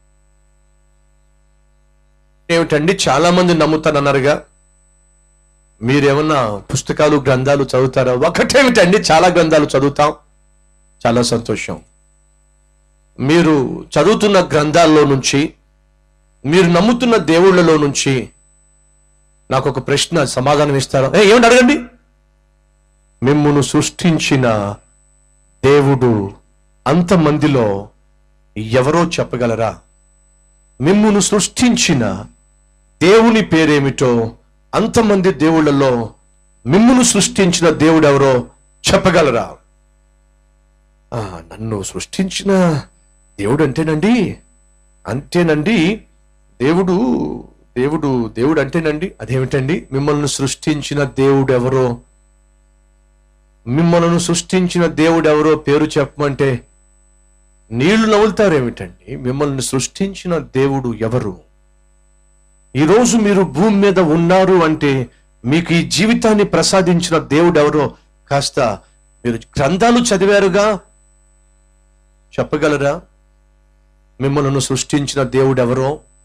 ఏమిటండి చాలా మంది నమ్ముతానన్నారుగా మీరేమన్నా పుస్తకాలు గ్రంథాలు చదువుతారా ఒకటేమిటండి చాలా గ్రంథాలు చదువుతాం చాలా సంతోషం మీరు చదువుతున్న గ్రంథాల్లో నుంచి మీరు నమ్ముతున్న దేవుళ్ళలో నుంచి నాకు ఒక ప్రశ్న సమాధానం ఇస్తారా ఏ ఏమిటి అడగండి మిమ్మును సృష్టించిన దేవుడు అంతమందిలో ఎవరో చెప్పగలరా మిమ్మును సృష్టించిన దేవుని పేరేమిటో అంతమంది దేవుళ్ళలో మిమ్మును సృష్టించిన దేవుడు ఎవరో చెప్పగలరా ఆ, నన్ను సృష్టించిన దేవుడు అంటేనండి అంతేనండి దేవుడు దేవుడు దేవుడు అంటేనండి అదేమిటండి మిమ్మల్ని సృష్టించిన దేవుడు ఎవరో మిమ్మల్ని సృష్టించిన దేవుడు ఎవరో పేరు చెప్పమంటే నీళ్లు నవ్వులుతారేమిటండి మిమ్మల్ని సృష్టించిన దేవుడు ఎవరు ఈరోజు మీరు భూమి మీద ఉన్నారు అంటే మీకు ఈ జీవితాన్ని ప్రసాదించిన దేవుడు ఎవరో కాస్త మీరు గ్రంథాలు చదివారుగా చెప్పగలరా మిమ్మల్ని సృష్టించిన దేవుడు ఎవరో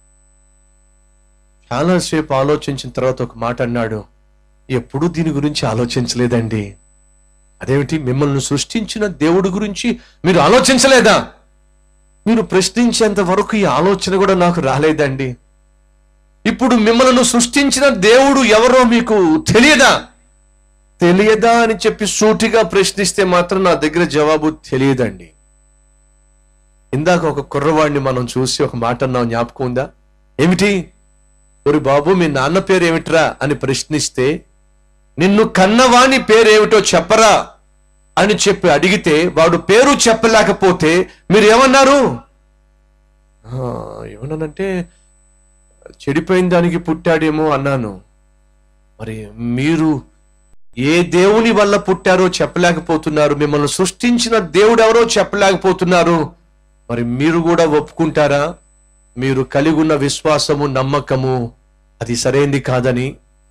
చాలాసేపు ఆలోచించిన తర్వాత ఒక మాట అన్నాడు ఎప్పుడూ దీని గురించి ఆలోచించలేదండి అదేమిటి మిమ్మల్ని సృష్టించిన దేవుడి గురించి మీరు ఆలోచించలేదా మీరు ప్రశ్నించేంత వరకు ఈ ఆలోచన కూడా నాకు రాలేదండి ఇప్పుడు మిమ్మల్ని సృష్టించిన దేవుడు ఎవరో మీకు తెలియదా తెలియదా అని చెప్పి సూటిగా ప్రశ్నిస్తే మాత్రం నా దగ్గర జవాబు తెలియదండి ఇందాక ఒక కుర్రవాడిని మనం చూసి ఒక మాట అన్నాం జ్ఞాపకం ఉందా ఏమిటి ఒరి బాబు మీ నాన్న పేరు ఏమిట్రా అని ప్రశ్నిస్తే నిన్ను కన్నవాణి పేరేమిటో చెప్పరా అని చెప్పి అడిగితే వాడు పేరు చెప్పలేకపోతే మీరు ఏమన్నారు "ఆ, ఏమన్నానంటే చెడిపోయిన దానికి పుట్టాడేమో అన్నాను మరి మీరు ఏ దేవుని వల్ల పుట్టారో చెప్పలేకపోతున్నారు మిమ్మల్ని సృష్టించిన దేవుడు ఎవరో చెప్పలేకపోతున్నారు మరి మీరు కూడా ఒప్పుకుంటారా మీరు కలిగి ఉన్న విశ్వాసము నమ్మకము అది సరైంది కాదని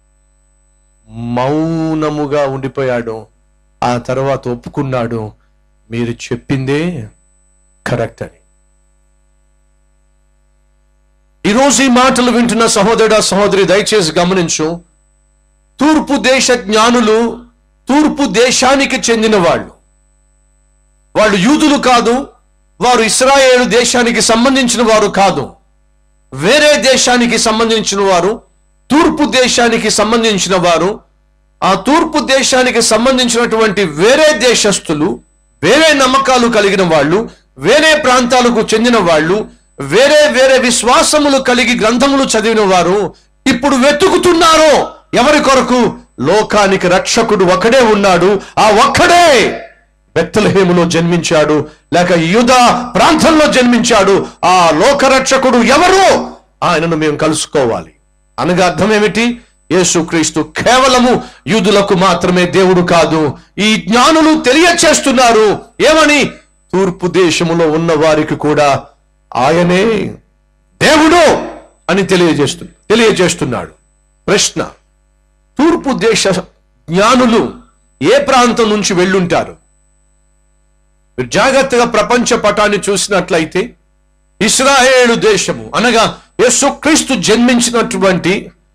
మౌనముగా ఉండిపోయాడు ఆ తర్వాత ఒప్పుకున్నాడు మీరు చెప్పిందే కరెక్ట్ అని ఈరోజు ఈ మాటలు వింటున్న సహోదరుడ సహోదరి దయచేసి గమనించు తూర్పు దేశ జ్ఞానులు తూర్పు దేశానికి చెందిన వాళ్ళు వాళ్ళు యూదులు కాదు వారు ఇస్రాయేలు దేశానికి సంబంధించిన వారు కాదు వేరే దేశానికి సంబంధించిన వారు తూర్పు దేశానికి సంబంధించిన వారు ఆ తూర్పు దేశానికి సంబంధించినటువంటి వేరే దేశస్థులు వేరే నమ్మకాలు కలిగిన వాళ్ళు వేరే ప్రాంతాలకు చెందిన వాళ్ళు వేరే వేరే విశ్వాసములు కలిగి గ్రంథములు చదివిన వారు ఇప్పుడు వెతుకుతున్నారు ఎవరి కొరకు లోకానికి రక్షకుడు ఒకడే ఉన్నాడు ఆ ఒక్కడే బెత్తలహేములో జన్మించాడు లేక యుధ ప్రాంతంలో జన్మించాడు ఆ లోకరక్షకుడు ఎవరు ఆయనను మేము కలుసుకోవాలి అనగా అర్థం ఏమిటి యేసుక్రీస్తు కేవలము యూదులకు మాత్రమే దేవుడు కాదు ఈ జ్ఞానులు తెలియచేస్తున్నారు ఏమని తూర్పు దేశములో ఉన్న వారికి కూడా ఆయనే దేవుడు అని తెలియజేస్తు తెలియజేస్తున్నాడు ప్రశ్న తూర్పు దేశ జ్ఞానులు ఏ ప్రాంతం నుంచి వెళ్ళుంటారు మీరు జాగ్రత్తగా ప్రపంచ పటాన్ని చూసినట్లయితే ఇస్రాయేలు దేశము అనగా యేసుక్రీస్తు జన్మించినటువంటి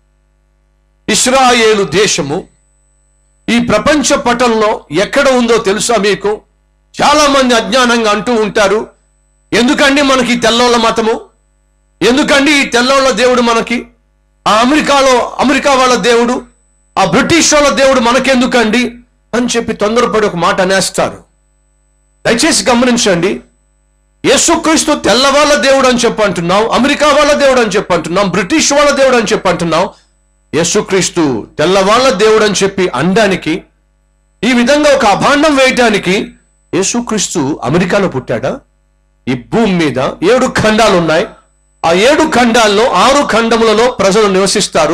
ఇస్రాయేలు దేశము ఈ ప్రపంచ పటంలో ఎక్కడ ఉందో తెలుసా మీకు చాలా మంది అజ్ఞానంగా అంటూ ఉంటారు ఎందుకండి మనకి ఈ తెల్లోళ్ళ మతము ఎందుకండి ఈ తెల్లోళ్ళ దేవుడు మనకి ఆ అమెరికాలో అమెరికా వాళ్ళ దేవుడు ఆ బ్రిటిష్ వాళ్ళ దేవుడు మనకెందుకండి అని చెప్పి తొందరపడి ఒక మాట అనేస్తారు దయచేసి గమనించండి యేసుక్రీస్తు తెల్లవాళ్ళ దేవుడు అని చెప్పంటున్నాం అమెరికా వాళ్ళ దేవుడు అని చెప్పంటున్నాం బ్రిటిష్ వాళ్ళ దేవుడు అని చెప్పంటున్నాం యేసుక్రీస్తు తెల్లవాళ్ళ దేవుడు అని చెప్పి అనడానికి ఈ విధంగా ఒక అభాండం వేయటానికి యేసుక్రీస్తు అమెరికాలో పుట్టాడా ఈ భూమి మీద ఏడు ఖండాలు ఉన్నాయి ఆ ఏడు ఖండాల్లో ఆరు ఖండములలో ప్రజలు నివసిస్తారు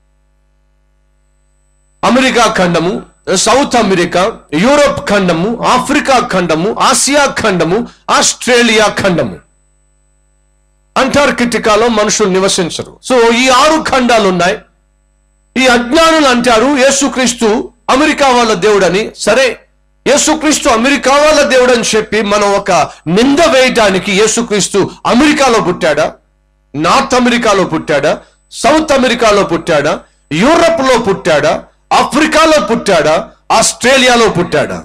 అమెరికా ఖండము సౌత్ అమెరికా యూరోప్ ఖండము ఆఫ్రికా ఖండము ఆసియా ఖండము ఆస్ట్రేలియా ఖండము అంటార్కిటికాలో మనుషులు నివసించరు సో ఈ ఆరు ఖండాలు ఉన్నాయి ఈ అజ్ఞానులు అంటారు యేసుక్రీస్తు అమెరికా వాళ్ళ దేవుడని సరే యేసుక్రీస్తు అమెరికా వాళ్ళ దేవుడు అని చెప్పి మనం ఒక నింద వేయటానికి యేసుక్రీస్తు అమెరికాలో పుట్టాడా నార్త్ అమెరికాలో పుట్టాడా సౌత్ అమెరికాలో పుట్టాడా యూరప్ లో పుట్టాడా ఆఫ్రికాలో పుట్టాడా ఆస్ట్రేలియాలో పుట్టాడా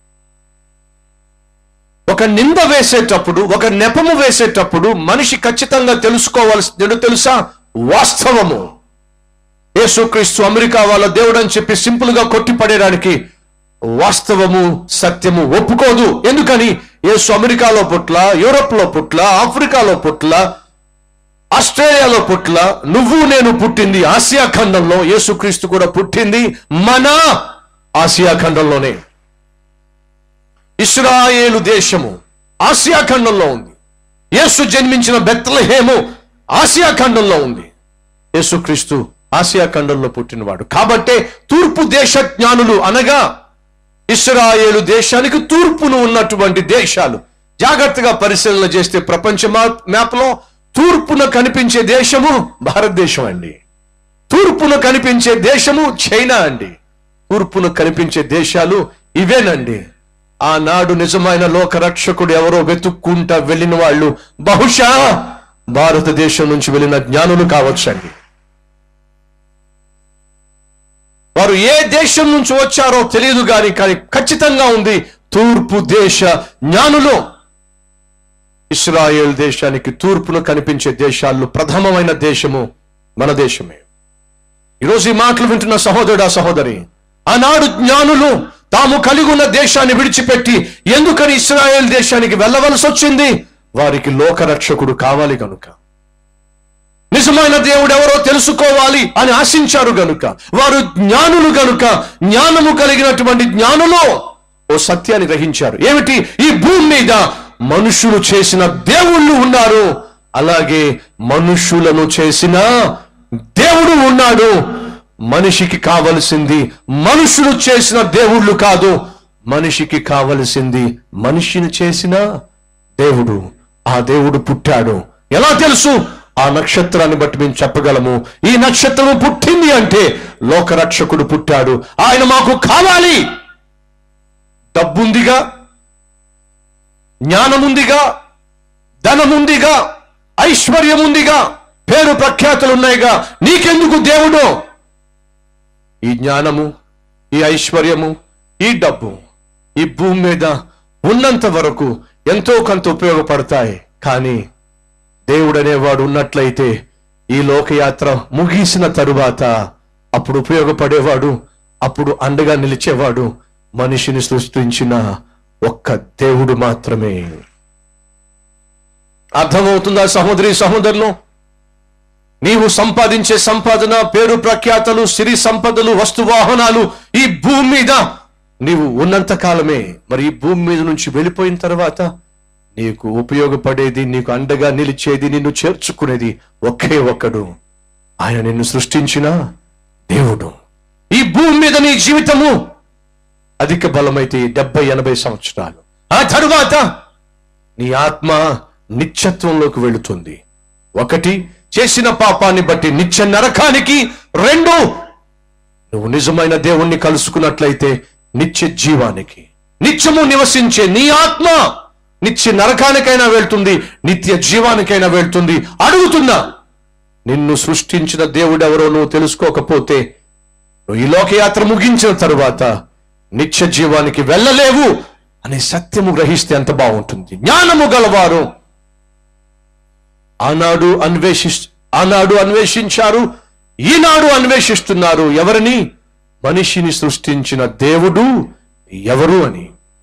ఒక నింద వేసేటప్పుడు ఒక నెపము వేసేటప్పుడు మనిషి ఖచ్చితంగా తెలుసుకోవాల్సింది తెలుసా వాస్తవము యేసుక్రీస్తు అమెరికా వాళ్ళ దేవుడు అని చెప్పి సింపుల్ గా కొట్టిపడేయడానికి వాస్తవము సత్యము ఒప్పుకోదు ఎందుకని యేసు అమెరికాలో పుట్ల యూరోప్ లో పుట్ల ఆఫ్రికాలో పుట్ల ఆస్ట్రేలియాలో పుట్ల నువ్వు నేను పుట్టింది ఆసియా ఖండంలో యేసుక్రీస్తు కూడా పుట్టింది మన ఆసియా ఖండంలోనే ఇస్రాయేలు దేశము ఆసియా ఖండంలో ఉంది యేసు జన్మించిన బెత్లహేము ఆసియా ఖండంలో ఉంది యేసుక్రీస్తు ఆసియా ఖండంలో పుట్టినవాడు కాబట్టే తూర్పు దేశ జ్ఞానులు అనగా ఇస్రాయేలు దేశానికి తూర్పును ఉన్నటువంటి దేశాలు జాగ్రత్తగా పరిశీలన చేస్తే ప్రపంచ మ్యాప్ లో తూర్పున కనిపించే దేశము భారతదేశం అండి తూర్పున కనిపించే దేశము చైనా అండి తూర్పున కనిపించే దేశాలు ఇవేనండి ఆనాడు నిజమైన లోక రక్షకుడు ఎవరో వెతుక్కుంటా వెళ్ళిన వాళ్ళు బహుశా భారతదేశం నుంచి వెళ్ళిన జ్ఞానులు కావచ్చండి వారు ఏ దేశం నుంచి వచ్చారో తెలియదు కానీ కానీ ఖచ్చితంగా ఉంది తూర్పు దేశ జ్ఞానులు ఇస్రాయేల్ దేశానికి తూర్పున కనిపించే దేశాల్లో ప్రథమమైన దేశము మన దేశమే ఈరోజు ఈ మాటలు వింటున్న సహోదరుడా సహోదరి ఆనాడు జ్ఞానులు తాము కలిగి ఉన్న దేశాన్ని విడిచిపెట్టి ఎందుకని ఇస్రాయేల్ దేశానికి వెళ్ళవలసి వచ్చింది వారికి లోకరక్షకుడు కావాలి కనుక నిజమైన దేవుడు ఎవరో తెలుసుకోవాలి అని ఆశించారు గనుక వారు జ్ఞానులు గనుక జ్ఞానము కలిగినటువంటి జ్ఞానులు ఓ సత్యాన్ని గ్రహించారు ఏమిటి ఈ భూమి మీద మనుషులు చేసిన దేవుళ్ళు ఉన్నారు అలాగే మనుషులను చేసిన దేవుడు ఉన్నాడు మనిషికి కావలసింది మనుషులు చేసిన దేవుళ్ళు కాదు మనిషికి కావలసింది మనిషిని చేసిన దేవుడు ఆ దేవుడు పుట్టాడు ఎలా తెలుసు ఆ నక్షత్రాన్ని బట్టి మేము చెప్పగలము ఈ నక్షత్రం పుట్టింది అంటే లోకరక్షకుడు పుట్టాడు ఆయన మాకు కావాలి డబ్బుందిగా జ్ఞానముందిగా ధనముందిగా ఐశ్వర్యముందిగా పేరు ప్రఖ్యాతులు ఉన్నాయిగా నీకెందుకు దేవుడు ఈ జ్ఞానము ఈ ఐశ్వర్యము ఈ డబ్బు ఈ భూమి మీద ఉన్నంత వరకు ఎంతో కొంత ఉపయోగపడతాయి కానీ దేవుడు అనేవాడు ఉన్నట్లయితే ఈ లోకయాత్ర ముగిసిన తరువాత అప్పుడు ఉపయోగపడేవాడు అప్పుడు అండగా నిలిచేవాడు మనిషిని సృష్టించిన ఒక్క దేవుడు మాత్రమే అర్థమవుతుందా సహోదరి సహోదరులు నీవు సంపాదించే సంపాదన పేరు ప్రఖ్యాతలు సిరి సంపదలు వస్తు వాహనాలు ఈ భూమి మీద నీవు ఉన్నంత కాలమే మరి ఈ భూమి మీద నుంచి వెళ్ళిపోయిన తర్వాత నీకు ఉపయోగపడేది నీకు అండగా నిలిచేది నిన్ను చేర్చుకునేది ఒకే ఒక్కడు ఆయన నిన్ను సృష్టించిన దేవుడు ఈ భూమి మీద నీ జీవితము అధిక బలమైతే డెబ్బై ఎనభై సంవత్సరాలు ఆ తరువాత నీ ఆత్మ నిత్యత్వంలోకి వెళుతుంది ఒకటి చేసిన పాపాన్ని బట్టి నిత్య నరకానికి రెండు నువ్వు నిజమైన దేవుణ్ణి కలుసుకున్నట్లయితే నిత్య జీవానికి నిత్యము నివసించే నీ ఆత్మ నిత్య నరకానికైనా వెళ్తుంది నిత్య జీవానికైనా వెళ్తుంది అడుగుతున్నా నిన్ను సృష్టించిన దేవుడెవరో నువ్వు తెలుసుకోకపోతే నువ్వు ఈ లోకయాత్ర ముగించిన తరువాత నిత్య జీవానికి వెళ్ళలేవు అనే సత్యము గ్రహిస్తే ఎంత బాగుంటుంది జ్ఞానము గలవారు ఆనాడు అన్వేషి ఆనాడు అన్వేషించారు ఈనాడు అన్వేషిస్తున్నారు ఎవరిని మనిషిని సృష్టించిన దేవుడు ఎవరు అని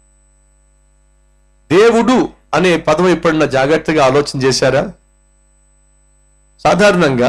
దేవుడు అనే పదం ఎప్పుడన్నా జాగ్రత్తగా ఆలోచన చేశారా సాధారణంగా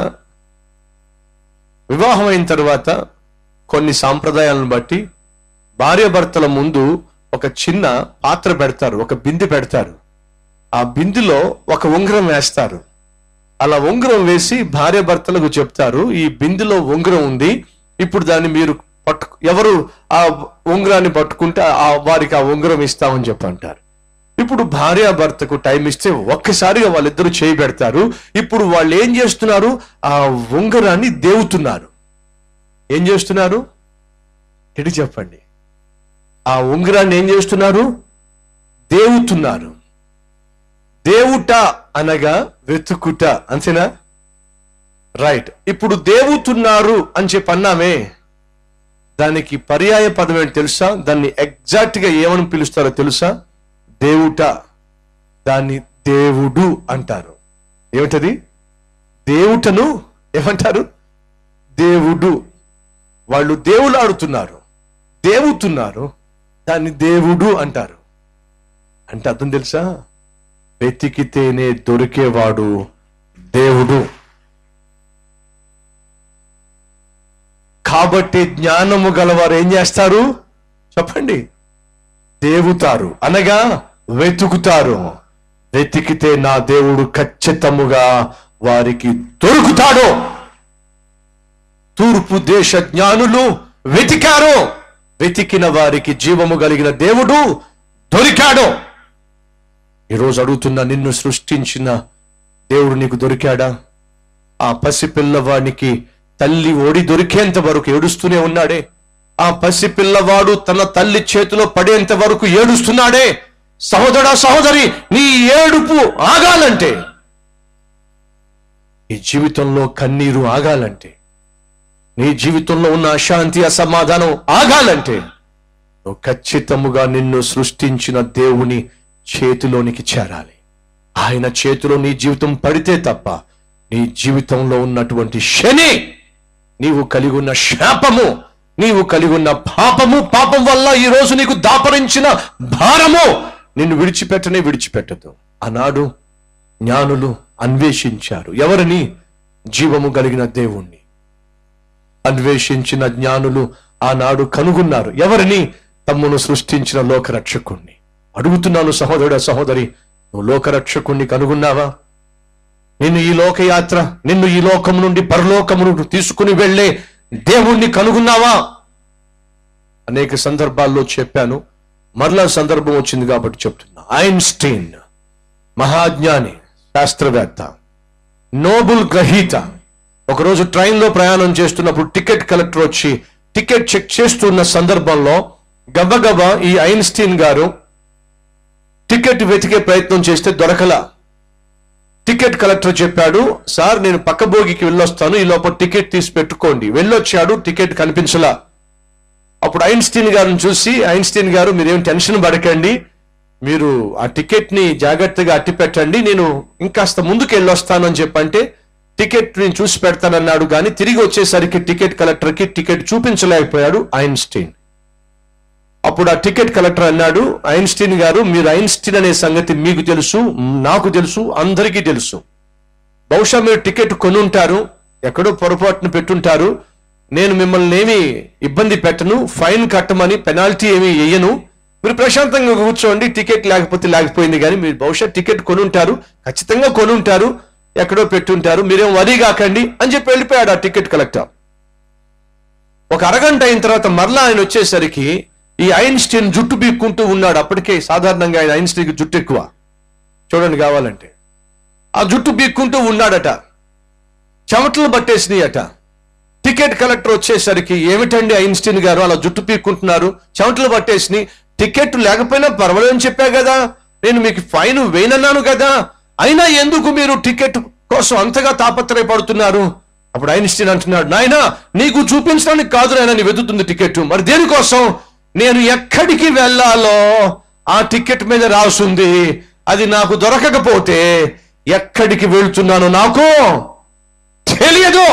వివాహం అయిన తర్వాత కొన్ని సాంప్రదాయాలను బట్టి భార్యాభర్తల ముందు ఒక చిన్న పాత్ర పెడతారు ఒక బిందె పెడతారు ఆ బిందులో ఒక ఉంగరం వేస్తారు అలా ఉంగరం వేసి భార్యాభర్తలకు చెప్తారు ఈ బిందులో ఉంగరం ఉంది ఇప్పుడు దాన్ని మీరు పట్టు ఎవరు ఆ ఉంగరాన్ని పట్టుకుంటే ఆ వారికి ఆ ఉంగరం ఇస్తామని చెప్పి అంటారు ఇప్పుడు భార్యాభర్తకు టైం ఇస్తే ఒక్కసారిగా వాళ్ళిద్దరూ చేయి పెడతారు ఇప్పుడు వాళ్ళు ఏం చేస్తున్నారు ఆ ఉంగరాన్ని దేవుతున్నారు ఏం చేస్తున్నారు ఎటు చెప్పండి ఆ ఉంగరాన్ని ఏం చేస్తున్నారు దేవుతున్నారు దేవుట అనగా వెతుకుట అంతేనా రైట్ ఇప్పుడు దేవుతున్నారు అని చెప్పి అన్నామే దానికి పర్యాయ పదం ఏంటి తెలుసా దాన్ని ఎగ్జాక్ట్ గా ఏమని పిలుస్తారో తెలుసా దేవుట దాన్ని దేవుడు అంటారు ఏమిటది దేవుటను ఏమంటారు దేవుడు వాళ్ళు దేవులు ఆడుతున్నారు దేవుతున్నారు దాన్ని దేవుడు అంటారు అంటే అర్థం తెలుసా వెతికితేనే దొరికేవాడు దేవుడు కాబట్టి జ్ఞానము గలవారు ఏం చేస్తారు చెప్పండి దేవుతారు అనగా వెతుకుతారు వెతికితే నా దేవుడు ఖచ్చితముగా వారికి దొరుకుతాడు తూర్పు దేశ జ్ఞానులు వెతికారు వెతికిన వారికి జీవము కలిగిన దేవుడు దొరికాడు ఈరోజు అడుగుతున్న నిన్ను సృష్టించిన దేవుడు నీకు దొరికాడా ఆ పసి పిల్లవాడికి తల్లి ఓడి దొరికేంత వరకు ఏడుస్తూనే ఉన్నాడే ఆ పసి పిల్లవాడు తన తల్లి చేతిలో పడేంత వరకు ఏడుస్తున్నాడే సహోదరా సహోదరి నీ ఏడుపు ఆగాలంటే ఈ జీవితంలో కన్నీరు ఆగాలంటే నీ జీవితంలో ఉన్న అశాంతి అసమాధానం ఆగాలంటే నువ్వు ఖచ్చితముగా నిన్ను సృష్టించిన దేవుని చేతిలోనికి చేరాలి ఆయన చేతిలో నీ జీవితం పడితే తప్ప నీ జీవితంలో ఉన్నటువంటి శని నీవు కలిగి ఉన్న శాపము నీవు కలిగి ఉన్న పాపము పాపం వల్ల ఈ రోజు నీకు దాపరించిన భారము నిన్ను విడిచిపెట్టనే విడిచిపెట్టదు ఆనాడు జ్ఞానులు అన్వేషించారు ఎవరిని జీవము కలిగిన దేవుణ్ణి అన్వేషించిన జ్ఞానులు ఆనాడు కనుగొన్నారు ఎవరిని తమ్మును సృష్టించిన లోకరక్షకుణ్ణి అడుగుతున్నాను సహోదరుడ సహోదరి నువ్వు లోకరక్షకుణ్ణి కనుగొన్నావా నిన్ను ఈ లోకయాత్ర నిన్ను ఈ లోకము నుండి పరలోకమును తీసుకుని వెళ్ళే దేవుణ్ణి కనుగొన్నావా అనేక సందర్భాల్లో చెప్పాను మరలా సందర్భం వచ్చింది కాబట్టి చెప్తున్నా ఐన్స్టీన్ మహాజ్ఞాని శాస్త్రవేత్త నోబుల్ గ్రహీత ఒకరోజు ట్రైన్లో ప్రయాణం చేస్తున్నప్పుడు టికెట్ కలెక్టర్ వచ్చి టికెట్ చెక్ చేస్తున్న సందర్భంలో గబగబా ఈ ఐన్స్టీన్ గారు టికెట్ వెతికే ప్రయత్నం చేస్తే దొరకలా టికెట్ కలెక్టర్ చెప్పాడు సార్ నేను పక్క బోగికి వెళ్ళొస్తాను ఈ లోపల టికెట్ తీసి పెట్టుకోండి వెళ్ళొచ్చాడు టికెట్ కనిపించలా అప్పుడు ఐన్స్టీన్ గారిని చూసి ఐన్స్టీన్ గారు మీరేం టెన్షన్ పడకండి మీరు ఆ టికెట్ ని జాగ్రత్తగా అట్టి పెట్టండి నేను ఇంకాస్త ముందుకు వెళ్ళొస్తాను అని చెప్పంటే టికెట్ నేను చూసి పెడతానన్నాడు కానీ తిరిగి వచ్చేసరికి టికెట్ కలెక్టర్ కి టికెట్ చూపించలేకపోయాడు ఐన్స్టీన్ అప్పుడు ఆ టికెట్ కలెక్టర్ అన్నాడు ఐన్స్టీన్ గారు మీరు ఐన్స్టీన్ అనే సంగతి మీకు తెలుసు నాకు తెలుసు అందరికీ తెలుసు బహుశా మీరు టికెట్ కొనుంటారు ఎక్కడో పొరపాటున పెట్టుంటారు నేను మిమ్మల్ని ఏమి ఇబ్బంది పెట్టను ఫైన్ కట్టమని పెనాల్టీ ఏమి వేయను మీరు ప్రశాంతంగా కూర్చోండి టికెట్ లేకపోతే లేకపోయింది కానీ మీరు బహుశా టికెట్ కొనుంటారు ఖచ్చితంగా కొనుంటారు ఎక్కడో పెట్టుంటారు మీరేం వరీ కాకండి అని చెప్పి వెళ్ళిపోయాడు ఆ టికెట్ కలెక్టర్ ఒక అరగంట అయిన తర్వాత మరలా ఆయన వచ్చేసరికి ఈ ఐన్స్టీన్ జుట్టు బీక్కుంటూ ఉన్నాడు అప్పటికే సాధారణంగా ఆయన ఐన్స్టీన్కి జుట్టు ఎక్కువ చూడండి కావాలంటే ఆ జుట్టు బీక్కుంటూ ఉన్నాడట చెమటలు పట్టేసినాయట టికెట్ కలెక్టర్ వచ్చేసరికి ఏమిటండి ఐన్స్టీన్ గారు అలా జుట్టు పీక్కుంటున్నారు చెమటలు పట్టేసి టికెట్ లేకపోయినా పర్వాలేదని చెప్పా కదా నేను మీకు ఫైన్ వేయనన్నాను కదా అయినా ఎందుకు మీరు టికెట్ కోసం అంతగా తాపత్రయపడుతున్నారు అప్పుడు ఐన్స్టీన్ అంటున్నాడు నాయనా నీకు చూపించడానికి కాదు నాయన నీ వెతుకుతుంది టికెట్ మరి దేనికోసం నేను ఎక్కడికి వెళ్ళాలో ఆ టికెట్ మీద రాసుంది అది నాకు దొరకకపోతే ఎక్కడికి వెళ్తున్నానో నాకు తెలియదు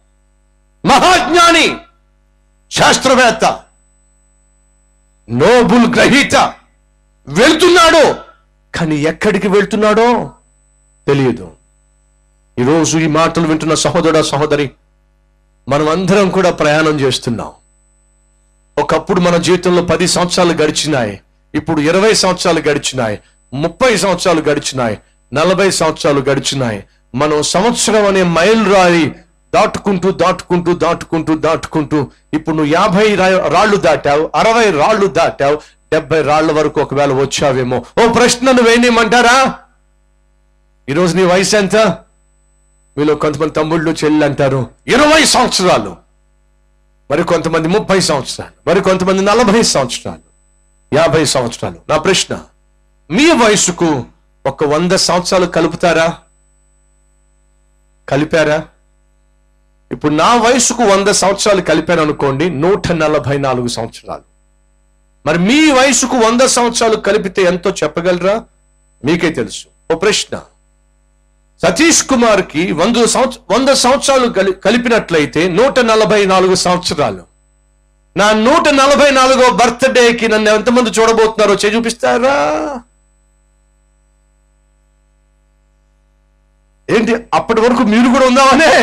మహాజ్ఞాని శాస్త్రవేత్త నోబుల్ గ్రహీత వెళ్తున్నాడు కానీ ఎక్కడికి వెళ్తున్నాడో తెలియదు ఈరోజు ఈ మాటలు వింటున్న సహోదర సహోదరి మనం అందరం కూడా ప్రయాణం చేస్తున్నాం ఒకప్పుడు మన జీవితంలో పది సంవత్సరాలు గడిచినాయి ఇప్పుడు ఇరవై సంవత్సరాలు గడిచినాయి ముప్పై సంవత్సరాలు గడిచినాయి నలభై సంవత్సరాలు గడిచినాయి మనం సంవత్సరం అనే మైలు రాయి దాటుకుంటూ దాటుకుంటూ దాటుకుంటూ దాటుకుంటూ ఇప్పుడు నువ్వు యాభై రా- రాళ్ళు దాటావు అరవై రాళ్ళు దాటావు డెబ్బై రాళ్ల వరకు ఒకవేళ వచ్చావేమో ఓ ప్రశ్న నువ్వేనేమంటారా ఈరోజు నీ వయసు ఎంత మీలో కొంతమంది తమ్ముళ్ళు చెల్లి అంటారు ఇరవై సంవత్సరాలు మరి కొంతమంది ముప్పై సంవత్సరాలు మరి కొంతమంది నలభై సంవత్సరాలు యాభై సంవత్సరాలు నా ప్రశ్న మీ వయసుకు ఒక వంద సంవత్సరాలు కలుపుతారా కలిపారా ఇప్పుడు నా వయసుకు వంద సంవత్సరాలు కలిపాను అనుకోండి నూట నలభై నాలుగు సంవత్సరాలు మరి మీ వయసుకు వంద సంవత్సరాలు కలిపితే ఎంతో చెప్పగలరా మీకే తెలుసు ఓ ప్రశ్న సతీష్ కుమార్ కి వంద సంవత్స వంద సంవత్సరాలు కలి- కలిపినట్లయితే నూట నలభై నాలుగు సంవత్సరాలు నా నూట నలభై నాలుగో బర్త్డేకి నన్ను ఎంతమంది చూడబోతున్నారో చేయి చూపిస్తారా ఏంటి అప్పటి వరకు మీరు కూడా ఉందామనే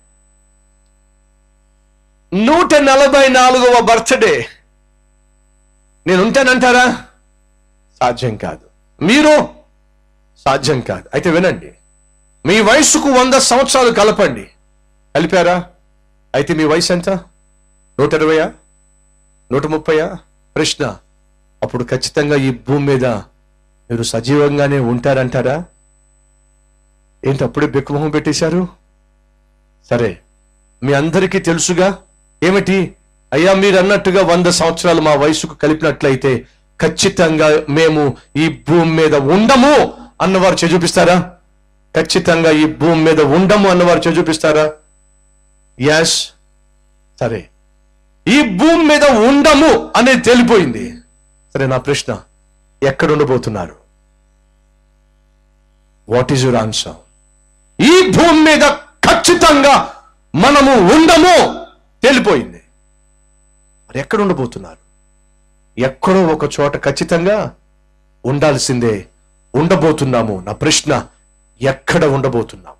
నూట నలభై నాలుగవ బర్త్డే నేను ఉంటానంటారా సాధ్యం కాదు మీరు సాధ్యం కాదు అయితే వినండి మీ వయసుకు వంద సంవత్సరాలు కలపండి కలిపారా అయితే మీ వయసు ఎంత నూట ఇరవయా నూట ముప్పయా ప్రశ్న అప్పుడు ఖచ్చితంగా ఈ భూమి మీద మీరు సజీవంగానే ఉంటారంటారా ఏంటి అప్పుడే బెక్కుమొహం పెట్టేశారు సరే మీ అందరికీ తెలుసుగా ఏమిటి అయ్యా మీరు అన్నట్టుగా వంద సంవత్సరాలు మా వయసుకు కలిపినట్లయితే ఖచ్చితంగా మేము ఈ భూమి మీద ఉండము అన్నవారు చే చూపిస్తారా ఖచ్చితంగా ఈ భూమి మీద ఉండము అన్నవారు చే చూపిస్తారా ఎస్ సరే ఈ భూమి మీద ఉండము అనేది తేలిపోయింది సరే నా ప్రశ్న ఎక్కడ ఉండబోతున్నారు వాట్ ఈజ్ యువర్ ఆన్సర్ ఈ భూమి మీద ఖచ్చితంగా మనము ఉండము తేలిపోయింది మరి ఎక్కడ ఉండబోతున్నారు ఎక్కడో ఒక చోట ఖచ్చితంగా ఉండాల్సిందే ఉండబోతున్నాము నా ప్రశ్న ఎక్కడ ఉండబోతున్నాము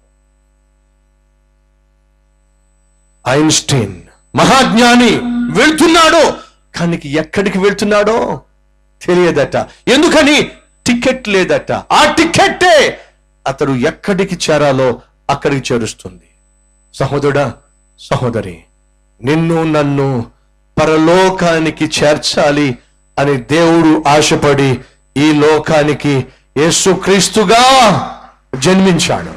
ఐన్స్టీన్ మహాజ్ఞాని వెళ్తున్నాడు కానీ ఎక్కడికి వెళ్తున్నాడో తెలియదట ఎందుకని టికెట్ లేదట ఆ టికెట్టే అతడు ఎక్కడికి చేరాలో అక్కడికి చేరుస్తుంది సహోదరుడా సహోదరి నిన్ను నన్ను పరలోకానికి చేర్చాలి అని దేవుడు ఆశపడి ఈ లోకానికి యేసుక్రీస్తుగా జన్మించాడు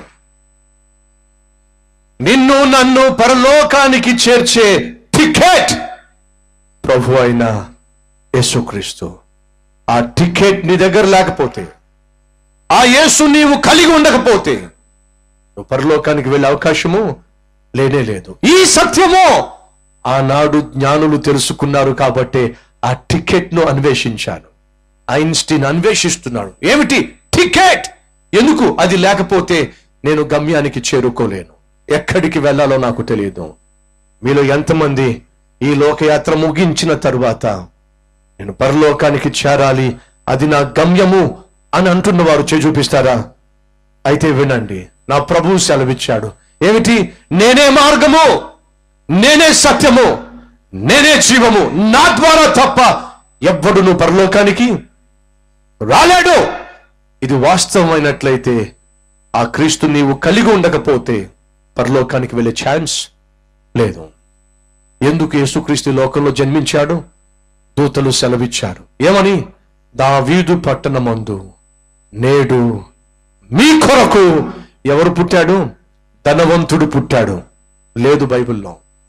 నిన్ను నన్ను పరలోకానికి చేర్చే టికెట్ ప్రభు అయిన యేసుక్రీస్తు ఆ టికెట్ నీ దగ్గర లేకపోతే ఆ యేసు నీవు కలిగి ఉండకపోతే నువ్వు పరలోకానికి వెళ్ళే అవకాశము లేనే లేదు ఈ సత్యము ఆనాడు జ్ఞానులు తెలుసుకున్నారు కాబట్టి ఆ టికెట్ ను అన్వేషించాను ఐన్స్టీన్ అన్వేషిస్తున్నాడు ఏమిటి టికెట్ ఎందుకు అది లేకపోతే నేను గమ్యానికి చేరుకోలేను ఎక్కడికి వెళ్ళాలో నాకు తెలియదు మీలో ఎంతమంది ఈ లోకయాత్ర ముగించిన తరువాత నేను పరలోకానికి చేరాలి అది నా గమ్యము అని అంటున్న వారు చే చూపిస్తారా అయితే వినండి నా ప్రభు సెలవిచ్చాడు ఏమిటి నేనే మార్గము నేనే సత్యము నేనే జీవము నా ద్వారా తప్ప ఎవ్వడును పరలోకానికి రాలేడు ఇది వాస్తవమైనట్లయితే ఆ క్రీస్తు నీవు కలిగి ఉండకపోతే పరలోకానికి వెళ్ళే ఛాన్స్ లేదు ఎందుకు యేసుక్రీస్తు ఈ లోకంలో జన్మించాడు దూతలు సెలవిచ్చారు ఏమని దావీదు పట్టణమందు నేడు మీ కొరకు ఎవరు పుట్టాడు ధనవంతుడు పుట్టాడు లేదు బైబిల్లో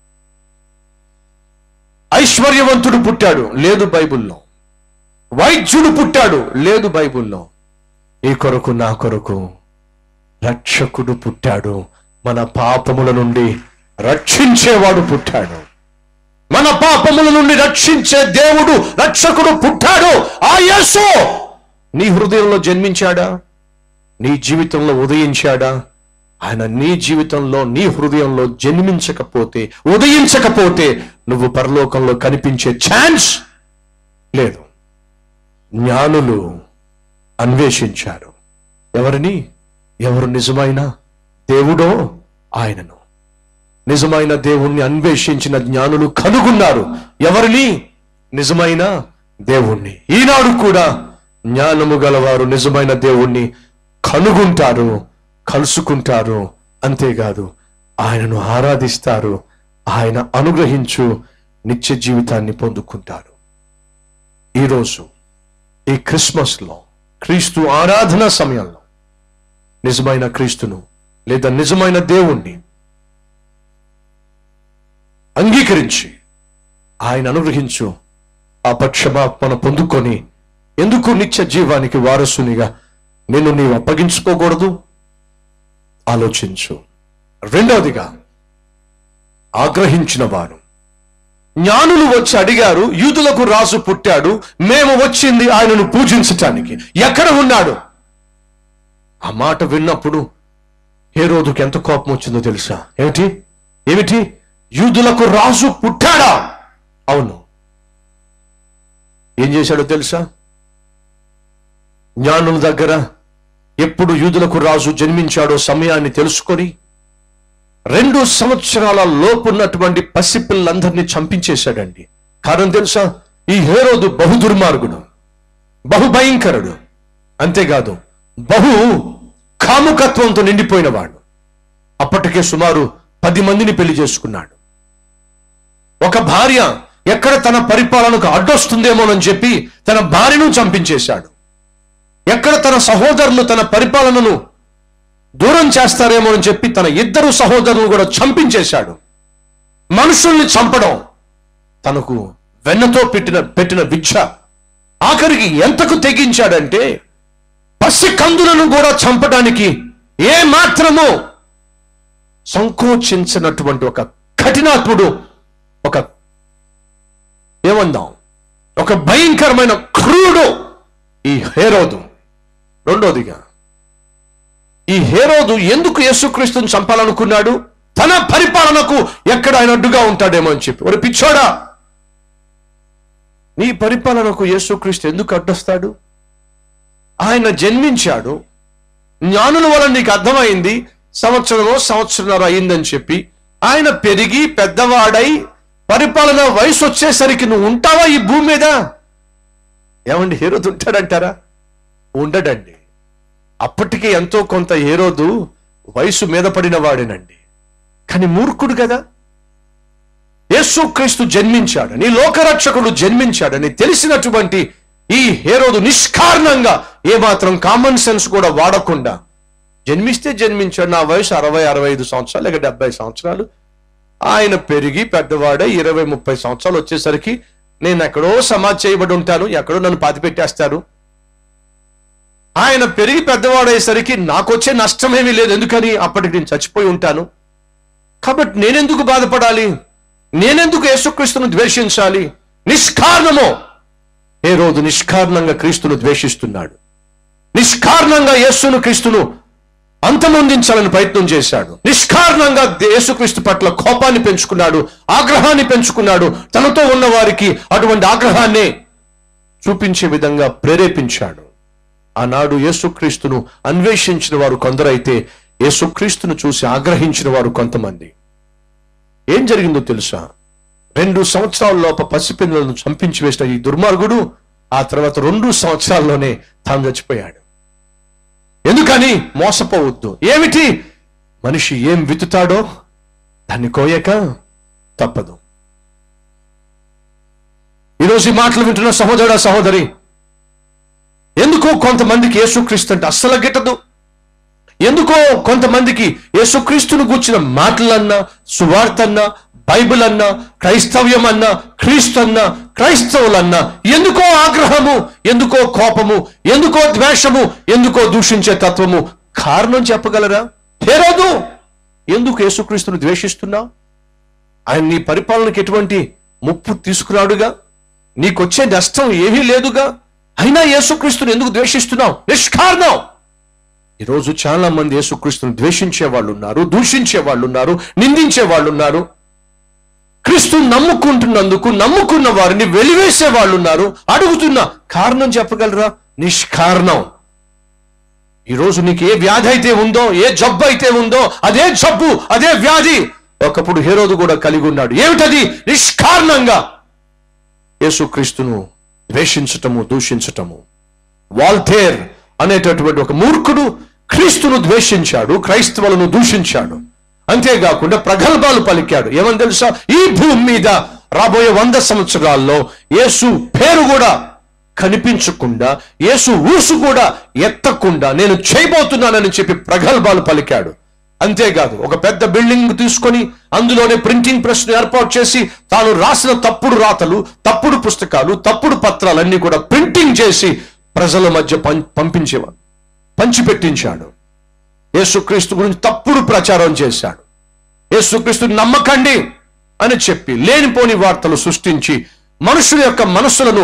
ఐశ్వర్యవంతుడు పుట్టాడు లేదు బైబిల్లో వైద్యుడు పుట్టాడు లేదు బైబిల్లో ఈ కొరకు నా కొరకు రక్షకుడు పుట్టాడు మన పాపముల నుండి రక్షించేవాడు పుట్టాడు మన పాపముల నుండి రక్షించే దేవుడు రక్షకుడు పుట్టాడు ఆ యేసు నీ హృదయంలో జన్మించాడా నీ జీవితంలో ఉదయించాడా ఆయన నీ జీవితంలో నీ హృదయంలో జన్మించకపోతే ఉదయించకపోతే నువ్వు పరలోకంలో కనిపించే ఛాన్స్ లేదు జ్ఞానులు అన్వేషించారు ఎవరిని ఎవరు నిజమైన దేవుడో ఆయనను నిజమైన దేవుణ్ణి అన్వేషించిన జ్ఞానులు కనుగొన్నారు ఎవరిని నిజమైన దేవుణ్ణి ఈనాడు కూడా జ్ఞానము గలవారు నిజమైన దేవుణ్ణి కనుగొంటారు కలుసుకుంటారు అంతేకాదు ఆయనను ఆరాధిస్తారు ఆయన అనుగ్రహించు నిత్య జీవితాన్ని పొందుకుంటారు ఈరోజు ఈ క్రిస్మస్ లో క్రీస్తు ఆరాధన సమయంలో నిజమైన క్రీస్తును లేదా నిజమైన దేవుణ్ణి అంగీకరించి ఆయన అనుగ్రహించు ఆ పక్షమాత్మన పొందుకొని ఎందుకు నిత్య జీవానికి వారసునిగా నిన్ను నీవు అప్పగించుకోకూడదు ఆలోచించు రెండవదిగా ఆగ్రహించిన వారు జ్ఞానులు వచ్చి అడిగారు యూదులకు రాజు పుట్టాడు మేము వచ్చింది ఆయనను పూజించటానికి ఎక్కడ ఉన్నాడు ఆ మాట విన్నప్పుడు ఏ రోజుకి ఎంత కోపం వచ్చిందో తెలుసా ఏమిటి ఏమిటి యూదులకు రాజు పుట్టాడా అవును ఏం చేశాడో తెలుసా జ్ఞానుల దగ్గర ఎప్పుడు యూదులకు రాజు జన్మించాడో సమయాన్ని తెలుసుకొని రెండు సంవత్సరాల లోపున్నటువంటి పసిపిల్లలందరినీ చంపించేశాడండి కారణం తెలుసా ఈ హేరోదు బహు దుర్మార్గుడు బహు భయంకరుడు అంతేకాదు బహు కాముకత్వంతో నిండిపోయినవాడు అప్పటికే సుమారు పది మందిని పెళ్లి చేసుకున్నాడు ఒక భార్య ఎక్కడ తన పరిపాలనకు అడ్డొస్తుందేమోనని చెప్పి తన భార్యను చంపించేశాడు ఎక్కడ తన సహోదరులు తన పరిపాలనను దూరం చేస్తారేమో అని చెప్పి తన ఇద్దరు సహోదరులను కూడా చంపించేశాడు మనుషుల్ని చంపడం తనకు వెన్నతో పెట్టిన పెట్టిన విద్య ఆఖరికి ఎంతకు తెగించాడంటే పసి కందులను కూడా చంపడానికి ఏ మాత్రము సంకోచించినటువంటి ఒక కఠినాత్ముడు ఒక ఏమందాం ఒక భయంకరమైన క్రూడు ఈ హేరోదు రెండోదిగా ఈ హేరోదు ఎందుకు యేసుక్రీస్తుని చంపాలనుకున్నాడు తన పరిపాలనకు ఎక్కడ ఆయన అడ్డుగా ఉంటాడేమో అని చెప్పి ఒక పిచ్చోడా నీ పరిపాలనకు యేసుక్రీస్తు ఎందుకు అడ్డొస్తాడు ఆయన జన్మించాడు జ్ఞానుల వల్ల నీకు అర్థమైంది సంవత్సరమో సంవత్సరంన్నర అయిందని చెప్పి ఆయన పెరిగి పెద్దవాడై పరిపాలన వయసు వచ్చేసరికి నువ్వు ఉంటావా ఈ భూమి మీద ఏమండి హేరోదు ఉంటాడంటారా ఉండడండి అప్పటికే ఎంతో కొంత హేరోదు వయసు మీద పడిన వాడేనండి కానీ మూర్ఖుడు కదా యేసుక్రీస్తు జన్మించాడని లోకరక్షకుడు జన్మించాడని తెలిసినటువంటి ఈ హేరోదు నిష్కారణంగా ఏమాత్రం కామన్ సెన్స్ కూడా వాడకుండా జన్మిస్తే జన్మించాడు నా వయసు అరవై అరవై ఐదు సంవత్సరాలు లేక డెబ్బై సంవత్సరాలు ఆయన పెరిగి పెద్దవాడై ఇరవై ముప్పై సంవత్సరాలు వచ్చేసరికి నేను ఎక్కడో సమాధి చేయబడి ఉంటాను ఎక్కడో నన్ను పాతి పెట్టేస్తారు ఆయన పెరిగి పెద్దవాడయ్యేసరికి నాకొచ్చే నష్టమేమీ లేదు ఎందుకని అప్పటికి నేను చచ్చిపోయి ఉంటాను కాబట్టి నేనెందుకు బాధపడాలి నేనెందుకు యేసుక్రీస్తును ద్వేషించాలి నిష్కారణము ఏ రోజు నిష్కారణంగా క్రీస్తును ద్వేషిస్తున్నాడు నిష్కారణంగా యేసును క్రీస్తును అంతమొందించాలని ప్రయత్నం చేశాడు నిష్కారణంగా యేసుక్రీస్తు పట్ల కోపాన్ని పెంచుకున్నాడు ఆగ్రహాన్ని పెంచుకున్నాడు తనతో ఉన్న వారికి అటువంటి ఆగ్రహాన్ని చూపించే విధంగా ప్రేరేపించాడు ఆనాడు యేసుక్రీస్తును అన్వేషించిన వారు కొందరైతే యేసుక్రీస్తును చూసి ఆగ్రహించిన వారు కొంతమంది ఏం జరిగిందో తెలుసా రెండు సంవత్సరాల లోప పసిపిల్లలను చంపించి వేసిన ఈ దుర్మార్గుడు ఆ తర్వాత రెండు సంవత్సరాల్లోనే తాను చచ్చిపోయాడు ఎందుకని మోసపోవద్దు ఏమిటి మనిషి ఏం విత్తుతాడో దాన్ని కోయక తప్పదు ఈరోజు ఈ మాటలు వింటున్న సహోదరుడా సహోదరి ఎందుకో కొంతమందికి యేసుక్రీస్తు అంటే అస్సలు గిట్టదు ఎందుకో కొంతమందికి యేసుక్రీస్తును గూర్చిన మాటలన్నా సువార్తన్నా బైబిల్ అన్నా క్రైస్తవ్యం అన్నా క్రీస్తు అన్నా క్రైస్తవులన్నా ఎందుకో ఆగ్రహము ఎందుకో కోపము ఎందుకో ద్వేషము ఎందుకో దూషించే తత్వము కారణం చెప్పగలరా హేరోదు ఎందుకు యేసుక్రీస్తును ద్వేషిస్తున్నావు ఆయన నీ పరిపాలనకి ఎటువంటి ముప్పు తీసుకురాడుగా నీకొచ్చే నష్టం ఏమీ లేదుగా అయినా యేసుక్రీస్తుని ఎందుకు ద్వేషిస్తున్నావు నిష్కారణం ఈరోజు చాలా మంది యేసుక్రీస్తుని ద్వేషించే వాళ్ళు ఉన్నారు దూషించే వాళ్ళు ఉన్నారు నిందించే వాళ్ళు ఉన్నారు క్రీస్తు నమ్ముకుంటున్నందుకు నమ్ముకున్న వారిని వెలివేసే వాళ్ళు ఉన్నారు అడుగుతున్నా కారణం చెప్పగలరా నిష్కారణం ఈరోజు నీకు ఏ వ్యాధి అయితే ఉందో ఏ జబ్బు అయితే ఉందో అదే జబ్బు అదే వ్యాధి ఒకప్పుడు హేరోదు కూడా కలిగి ఉన్నాడు ఏమిటది నిష్కారణంగా యేసుక్రీస్తును ద్వేషించటము దూషించటము వాల్టేర్ అనేటటువంటి ఒక మూర్ఖుడు క్రీస్తును ద్వేషించాడు క్రైస్తవులను దూషించాడు అంతేకాకుండా ప్రగల్భాలు పలికాడు ఏమని తెలుసా ఈ భూమి మీద రాబోయే వంద సంవత్సరాల్లో యేసు పేరు కూడా కనిపించకుండా యేసు ఊసు కూడా ఎత్తకుండా నేను చేయబోతున్నానని చెప్పి ప్రగల్భాలు పలికాడు అంతేకాదు ఒక పెద్ద బిల్డింగ్ తీసుకొని అందులోనే ప్రింటింగ్ ప్రెస్ ఏర్పాటు చేసి తాను రాసిన తప్పుడు రాతలు తప్పుడు పుస్తకాలు తప్పుడు పత్రాలన్నీ కూడా ప్రింటింగ్ చేసి ప్రజల మధ్య పం- పంపించేవాడు పంచిపెట్టించాడు యేసుక్రీస్తు గురించి తప్పుడు ప్రచారం చేశాడు యేసుక్రీస్తు నమ్మకండి అని చెప్పి లేనిపోని వార్తలు సృష్టించి మనుషుల యొక్క మనస్సులను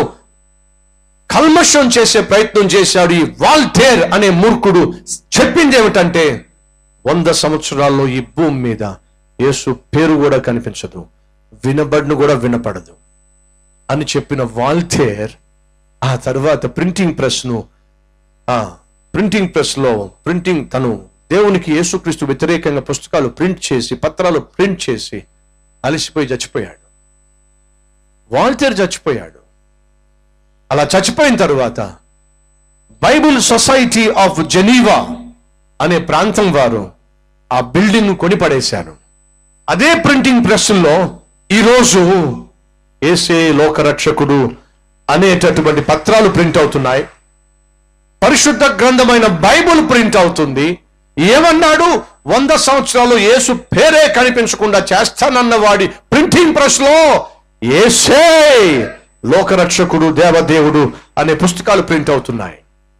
కల్మషం చేసే ప్రయత్నం చేశాడు ఈ వాల్టేర్ అనే మూర్ఖుడు చెప్పింది ఏమిటంటే వంద సంవత్సరాల్లో ఈ భూమి మీద యేసు పేరు కూడా కనిపించదు వినబడును కూడా వినపడదు అని చెప్పిన వాల్టేర్ ఆ తర్వాత ప్రింటింగ్ ప్రెస్ను ఆ ప్రింటింగ్ ప్రెస్ లో ప్రింటింగ్ తను దేవునికి యేసుక్రీస్తు వ్యతిరేకంగా పుస్తకాలు ప్రింట్ చేసి పత్రాలు ప్రింట్ చేసి అలసిపోయి చచ్చిపోయాడు వాల్టేర్ చచ్చిపోయాడు అలా చచ్చిపోయిన తరువాత బైబిల్ సొసైటీ ఆఫ్ జెనీవా అనే ప్రాంతం వారు ఆ బిల్డింగ్ కొని పడేశారు అదే ప్రింటింగ్ ప్రెస్లో ఈరోజు ఏసే లోకరక్షకుడు అనేటటువంటి పత్రాలు ప్రింట్ అవుతున్నాయి పరిశుద్ధ గ్రంథమైన బైబుల్ ప్రింట్ అవుతుంది ఏమన్నాడు వంద సంవత్సరాలు యేసు పేరే కనిపించకుండా చేస్తానన్న వాడి ప్రింటింగ్ ప్రెస్ లో ఏసే లోకరక్షకుడు దేవదేవుడు అనే పుస్తకాలు ప్రింట్ అవుతున్నాయి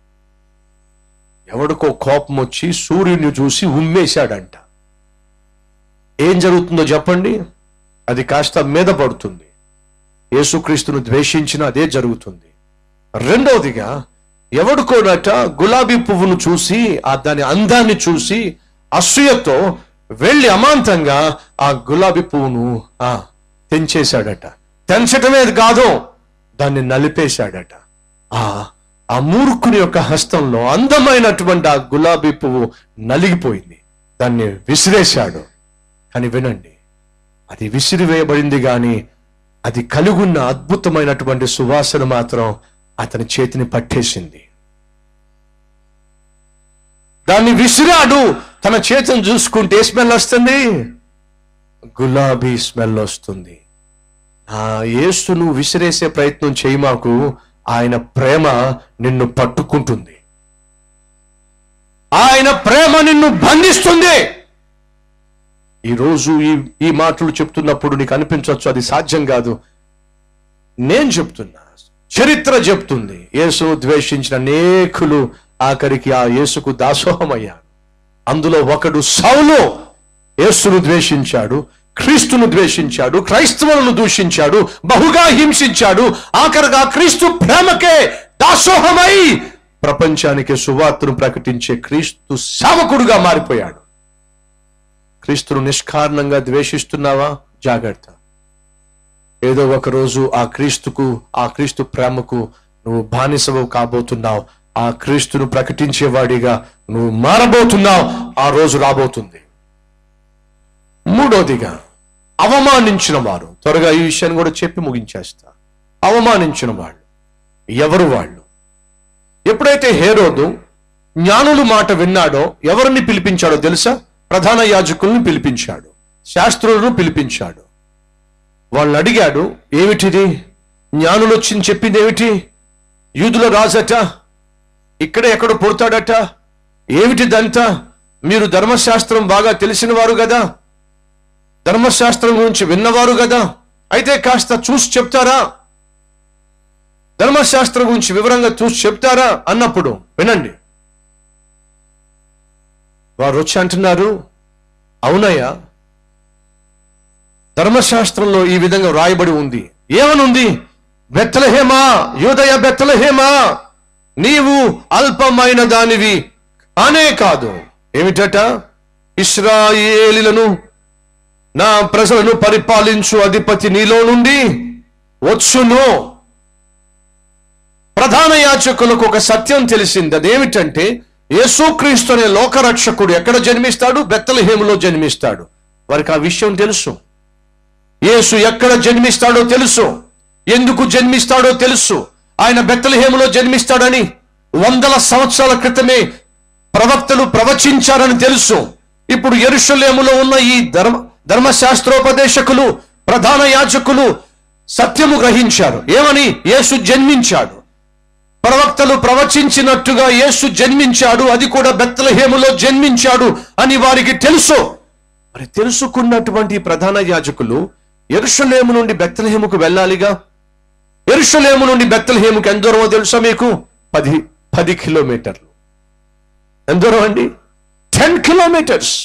ఎవడికో కోపం వచ్చి సూర్యుని చూసి ఉమ్మేశాడంట ఏం జరుగుతుందో చెప్పండి అది కాస్త మీద పడుతుంది యేసుక్రీస్తును ద్వేషించిన అదే జరుగుతుంది రెండవదిగా ఎవడుకోనట గులాబీ పువ్వును చూసి ఆ దాని అందాన్ని చూసి అసూయతో వెళ్ళి అమాంతంగా ఆ గులాబీ పువ్వును ఆ తెంచేశాడట తెంచటమే కాదు దాన్ని నలిపేశాడట ఆ ఆ మూర్ఖుని యొక్క హస్తంలో అందమైనటువంటి ఆ గులాబీ పువ్వు నలిగిపోయింది దాన్ని విసిరేశాడు కానీ వినండి అది విసిరివేయబడింది కానీ అది కలుగున్న అద్భుతమైనటువంటి సువాసన మాత్రం అతని చేతిని పట్టేసింది దాన్ని విసిరాడు తన చేతిని చూసుకుంటే ఏ స్మెల్ వస్తుంది గులాబీ స్మెల్ వస్తుంది ఆ యేసును విసిరేసే ప్రయత్నం చేయి మాకు ఆయన ప్రేమ నిన్ను పట్టుకుంటుంది ఆయన ప్రేమ నిన్ను బంధిస్తుంది ఈరోజు ఈ ఈ మాటలు చెప్తున్నప్పుడు నీకు అనిపించవచ్చు అది సాధ్యం కాదు నేను చెప్తున్నా చరిత్ర చెప్తుంది యేసును ద్వేషించిన అనేకులు ఆఖరికి ఆ యేసుకు దాసోహమయ్యారు అందులో ఒకడు సౌలు యేసును ద్వేషించాడు క్రీస్తును ద్వేషించాడు క్రైస్తవులను దూషించాడు బహుగా హింసించాడు ఆఖరిగా క్రీస్తు ప్రేమకే దాసోహమై ప్రపంచానికి సువార్తను ప్రకటించే క్రీస్తు సేవకుడుగా మారిపోయాడు క్రీస్తును నిష్కారణంగా ద్వేషిస్తున్నావా జాగ్రత్త ఏదో ఒక రోజు ఆ క్రీస్తుకు ఆ క్రీస్తు ప్రేమకు నువ్వు బానిసవు కాబోతున్నావు ఆ క్రీస్తును ప్రకటించేవాడిగా నువ్వు మారబోతున్నావు ఆ రోజు రాబోతుంది మూడోదిగా అవమానించిన వారు త్వరగా ఈ విషయాన్ని కూడా చెప్పి ముగించేస్తా అవమానించిన వాళ్ళు ఎవరు వాళ్ళు ఎప్పుడైతే హేరోదు జ్ఞానులు మాట విన్నాడో ఎవరిని పిలిపించాడో తెలుసా ప్రధాన యాజకుల్ని పిలిపించాడు శాస్త్రులను పిలిపించాడు వాళ్ళని అడిగాడు ఏమిటిది జ్ఞానులు వచ్చి చెప్పింది ఏమిటి యూదుల రాజట ఇక్కడే ఎక్కడ పుడతాడట ఏమిటిదంతా మీరు ధర్మశాస్త్రం బాగా తెలిసిన వారు కదా ధర్మశాస్త్రం గురించి విన్నవారు కదా అయితే కాస్త చూసి చెప్తారా ధర్మశాస్త్రం గురించి వివరంగా చూసి చెప్తారా అన్నప్పుడు వినండి వారు వచ్చి అంటున్నారు అవునయ్యా ధర్మశాస్త్రంలో ఈ విధంగా వ్రాయబడి ఉంది ఏమనుంది బెత్తలహేమా యోదయ బెత్తలహేమా నీవు అల్పమైన దానివి అనే కాదు ఏమిటట ఇస్రాయేలీలను నా ప్రజలను పరిపాలించు అధిపతి నీలో నుండి వచ్చును ప్రధాన యాచకులకు ఒక సత్యం తెలిసింది అదేమిటంటే యేసుక్రీస్తు అనే లోకరక్షకుడు ఎక్కడ జన్మిస్తాడు బెత్తలహేములో జన్మిస్తాడు వారికి ఆ విషయం తెలుసు యేసు ఎక్కడ జన్మిస్తాడో తెలుసు ఎందుకు జన్మిస్తాడో తెలుసు ఆయన బెత్తలహేములో జన్మిస్తాడని వందల సంవత్సరాల క్రితమే ప్రవక్తలు ప్రవచించారని తెలుసు ఇప్పుడు ఎరుషలేములో ఉన్న ఈ ధర్మ ధర్మశాస్త్రోపదేశకులు ప్రధాన యాజకులు సత్యము గ్రహించారు ఏమని యేసు జన్మించాడు ప్రవక్తలు ప్రవచించినట్టుగా యేసు జన్మించాడు అది కూడా బెత్తలహేములో జన్మించాడు అని వారికి తెలుసు మరి తెలుసుకున్నటువంటి ఈ ప్రధాన యాజకులు ఎరుషలేము నుండి బెత్తలహేముకు వెళ్ళాలిగా ఎరుషలేము నుండి బెత్తలహేముకు ఎంత దూరమో తెలుసా మీకు పది పది కిలోమీటర్లు ఎంత దూరం అండి టెన్ కిలోమీటర్స్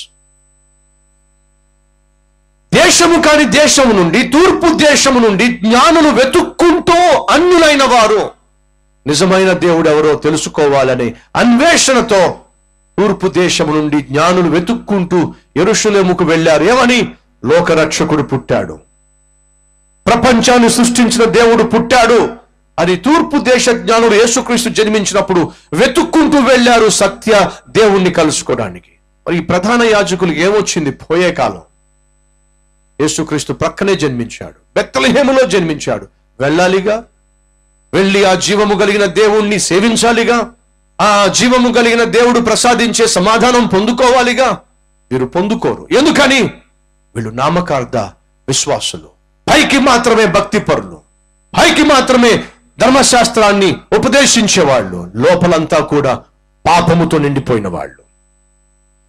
దేశము కాని దేశము నుండి తూర్పు దేశము నుండి జ్ఞానులు వెతుక్కుంటూ అన్యులైన వారు నిజమైన దేవుడు ఎవరో తెలుసుకోవాలని అన్వేషణతో తూర్పు దేశము నుండి జ్ఞానులు వెతుక్కుంటూ ఎరుషులేముకు వెళ్ళారు ఏమని లోకరక్షకుడు పుట్టాడు ప్రపంచాన్ని సృష్టించిన దేవుడు పుట్టాడు అని తూర్పు దేశ జ్ఞానుడు యేసుక్రీస్తు జన్మించినప్పుడు వెతుక్కుంటూ వెళ్ళారు సత్య దేవుణ్ణి కలుసుకోవడానికి మరి ఈ ప్రధాన యాజకులకు ఏమొచ్చింది పోయే కాలం యేసుక్రీస్తు ప్రక్కనే జన్మించాడు బెత్తలహేములో జన్మించాడు వెళ్ళాలిగా వెళ్ళి ఆ జీవము కలిగిన దేవుణ్ణి సేవించాలిగా ఆ జీవము కలిగిన దేవుడు ప్రసాదించే సమాధానం పొందుకోవాలిగా వీరు పొందుకోరు ఎందుకని వీళ్ళు నామకార్థ విశ్వాసులు పైకి మాత్రమే భక్తి పరులు పైకి మాత్రమే ధర్మశాస్త్రాన్ని ఉపదేశించేవాళ్ళు లోపలంతా కూడా పాపముతో నిండిపోయిన వాళ్ళు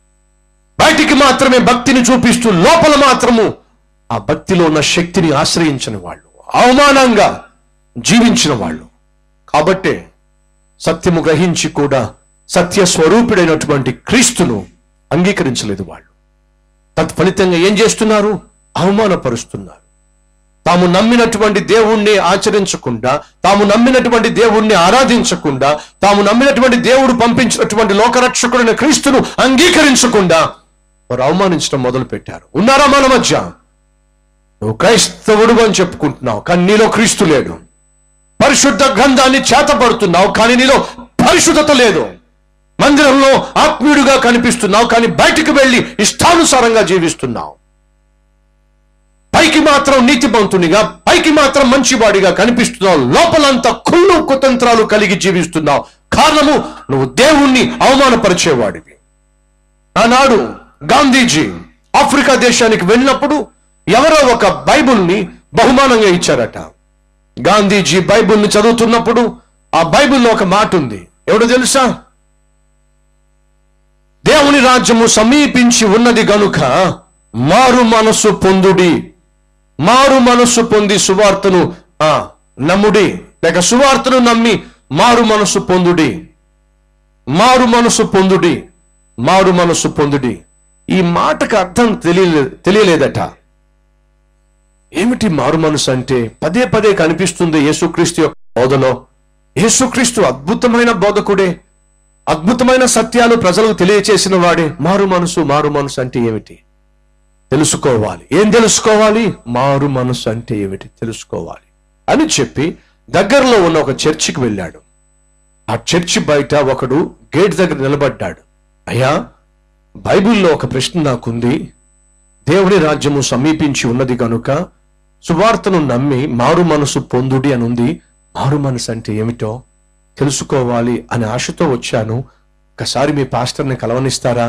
బయటికి మాత్రమే భక్తిని చూపిస్తూ లోపల మాత్రము ఆ భక్తిలో ఉన్న శక్తిని ఆశ్రయించని వాళ్ళు అవమానంగా జీవించిన వాళ్ళు కాబట్టే సత్యము గ్రహించి కూడా సత్య స్వరూపుడైనటువంటి క్రీస్తును అంగీకరించలేదు వాళ్ళు తత్ఫలితంగా ఏం చేస్తున్నారు అవమానపరుస్తున్నారు తాము నమ్మినటువంటి దేవుణ్ణి ఆచరించకుండా తాము నమ్మినటువంటి దేవుణ్ణి ఆరాధించకుండా తాము నమ్మినటువంటి దేవుడు పంపించినటువంటి లోకరక్షకుడైన క్రీస్తును అంగీకరించకుండా వారు అవమానించడం మొదలు పెట్టారు ఉన్నారా మన మధ్య నువ్వు క్రైస్తవుడు అని చెప్పుకుంటున్నావు కానీ నీలో క్రీస్తు లేడు పరిశుద్ధ గ్రంథాన్ని చేతపడుతున్నావు కానీ నీలో పరిశుద్ధత లేదు మందిరంలో ఆత్మీయుడిగా కనిపిస్తున్నావు కానీ బయటికి వెళ్ళి ఇష్టానుసారంగా జీవిస్తున్నావు పైకి మాత్రం నీతిమంతునిగా పైకి మాత్రం మంచివాడిగా కనిపిస్తున్నావు లోపలంతా కుళ్ళు కుతంత్రాలు కలిగి జీవిస్తున్నావు కారణము నువ్వు దేవుణ్ణి అవమానపరిచేవాడివి ఆనాడు గాంధీజీ ఆఫ్రికా దేశానికి వెళ్ళినప్పుడు ఎవరో ఒక బైబుల్ని బహుమానంగా ఇచ్చారట గాంధీజీ బైబుల్ని చదువుతున్నప్పుడు ఆ బైబిల్లో ఒక మాట ఉంది ఎవడు తెలుసా దేవుని రాజ్యము సమీపించి ఉన్నది గనుక మారు మనసు పొందుడి మారు మనసు పొంది సువార్తను ఆ నమ్ముడి లేక సువార్తను నమ్మి మారు మనసు పొందుడి మారు మనసు పొందుడి మారు మనసు పొందుడి ఈ మాటకు అర్థం తెలియలే తెలియలేదట ఏమిటి మారు మనసు అంటే పదే పదే కనిపిస్తుంది యేసుక్రీస్తు యొక్క బోధలో యేసుక్రీస్తు అద్భుతమైన బోధకుడే అద్భుతమైన సత్యాలు ప్రజలకు తెలియచేసిన వాడే మారు మనసు మారు మనసు అంటే ఏమిటి తెలుసుకోవాలి ఏం తెలుసుకోవాలి మారు మనసు అంటే ఏమిటి తెలుసుకోవాలి అని చెప్పి దగ్గరలో ఉన్న ఒక చర్చికి వెళ్ళాడు ఆ చర్చి బయట ఒకడు గేట్ దగ్గర నిలబడ్డాడు అయ్యా బైబిల్లో ఒక ప్రశ్న నాకుంది దేవుని రాజ్యము సమీపించి ఉన్నది కనుక సువార్తను నమ్మి మారు మనసు పొందుడి అని ఉంది మారు మనసు అంటే ఏమిటో తెలుసుకోవాలి అనే ఆశతో వచ్చాను ఒకసారి మీ పాస్టర్ని కలవనిస్తారా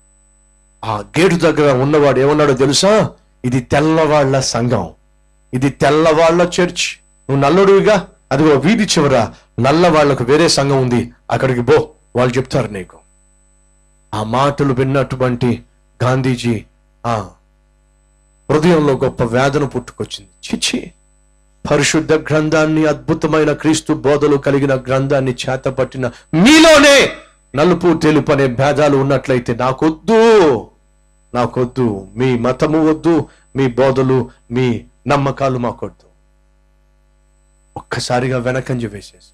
ఆ గేటు దగ్గర ఉన్నవాడు ఏమన్నాడో తెలుసా ఇది తెల్లవాళ్ల సంఘం ఇది తెల్లవాళ్ల చర్చ్ నువ్వు నల్లడుగా అదిగో వీధి చివర నల్ల వాళ్లకు వేరే సంఘం ఉంది అక్కడికి పో వాళ్ళు చెప్తారు నీకు ఆ మాటలు విన్నటువంటి గాంధీజీ ఆ హృదయంలో గొప్ప వేదన పుట్టుకొచ్చింది చిచ్చి పరిశుద్ధ గ్రంథాన్ని అద్భుతమైన క్రీస్తు బోధలు కలిగిన గ్రంథాన్ని చేతపట్టిన మీలోనే నలుపు తెలుపు అనే భేదాలు ఉన్నట్లయితే నాకొద్దు నాకొద్దు మీ మతము వద్దు మీ బోధలు మీ నమ్మకాలు మాకొద్దు ఒక్కసారిగా వెనకంజ వేసేసి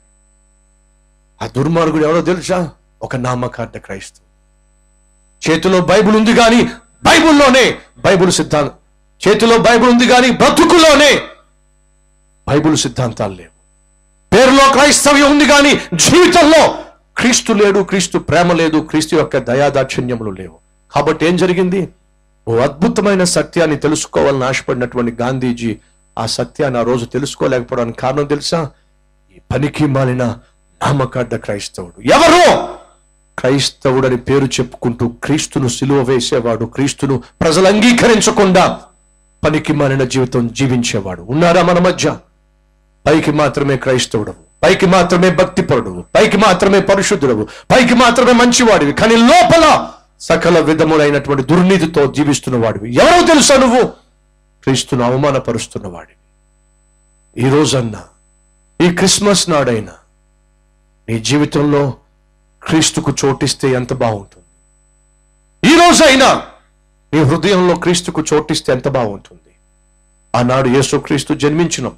ఆ దుర్మార్గుడు ఎవరో తెలుసా ఒక నామకార్థ క్రైస్తవు చేతిలో బైబిల్ ఉంది కానీ బైబిల్లోనే బైబిల్ సిద్ధాంతం చేతిలో బైబిల్ ఉంది కానీ బ్రతుకులోనే బైబిల్ సిద్ధాంతాలు లేవు పేరులో క్రైస్తవ్యం ఉంది కానీ జీవితంలో క్రీస్తు లేడు క్రీస్తు ప్రేమ లేదు క్రీస్తు యొక్క దయాదాక్షిణ్యములు లేవు కాబట్టి ఏం జరిగింది ఓ అద్భుతమైన సత్యాన్ని తెలుసుకోవాలని ఆశపడినటువంటి గాంధీజీ ఆ సత్యాన్ని ఆ రోజు తెలుసుకోలేకపోవడానికి కారణం తెలుసా ఈ పనికి మాలిన నామకార్థ క్రైస్తవుడు ఎవరు క్రైస్తవుడని పేరు చెప్పుకుంటూ క్రీస్తును సిలువ వేసేవాడు క్రీస్తును ప్రజలు అంగీకరించకుండా పనికి మాలిన జీవితం జీవించేవాడు ఉన్నారా మన మధ్య పైకి మాత్రమే క్రైస్తవుడవు పైకి మాత్రమే భక్తిపరుడు పైకి మాత్రమే పరిశుద్ధుడవు పైకి మాత్రమే మంచివాడివి కానీ లోపల సకల విధములైనటువంటి దుర్నీతితో జీవిస్తున్న వాడివి ఎవరో తెలుసా నువ్వు క్రీస్తును అవమానపరుస్తున్న వాడివి ఈ రోజన్నా ఈ క్రిస్మస్ నాడైనా నీ జీవితంలో క్రీస్తుకు చోటిస్తే ఎంత బాగుంటుంది ఈ రోజైనా నీ హృదయంలో క్రీస్తుకు చోటిస్తే ఎంత బాగుంటుంది ఆనాడు యేసుక్రీస్తు జన్మించినప్పుడు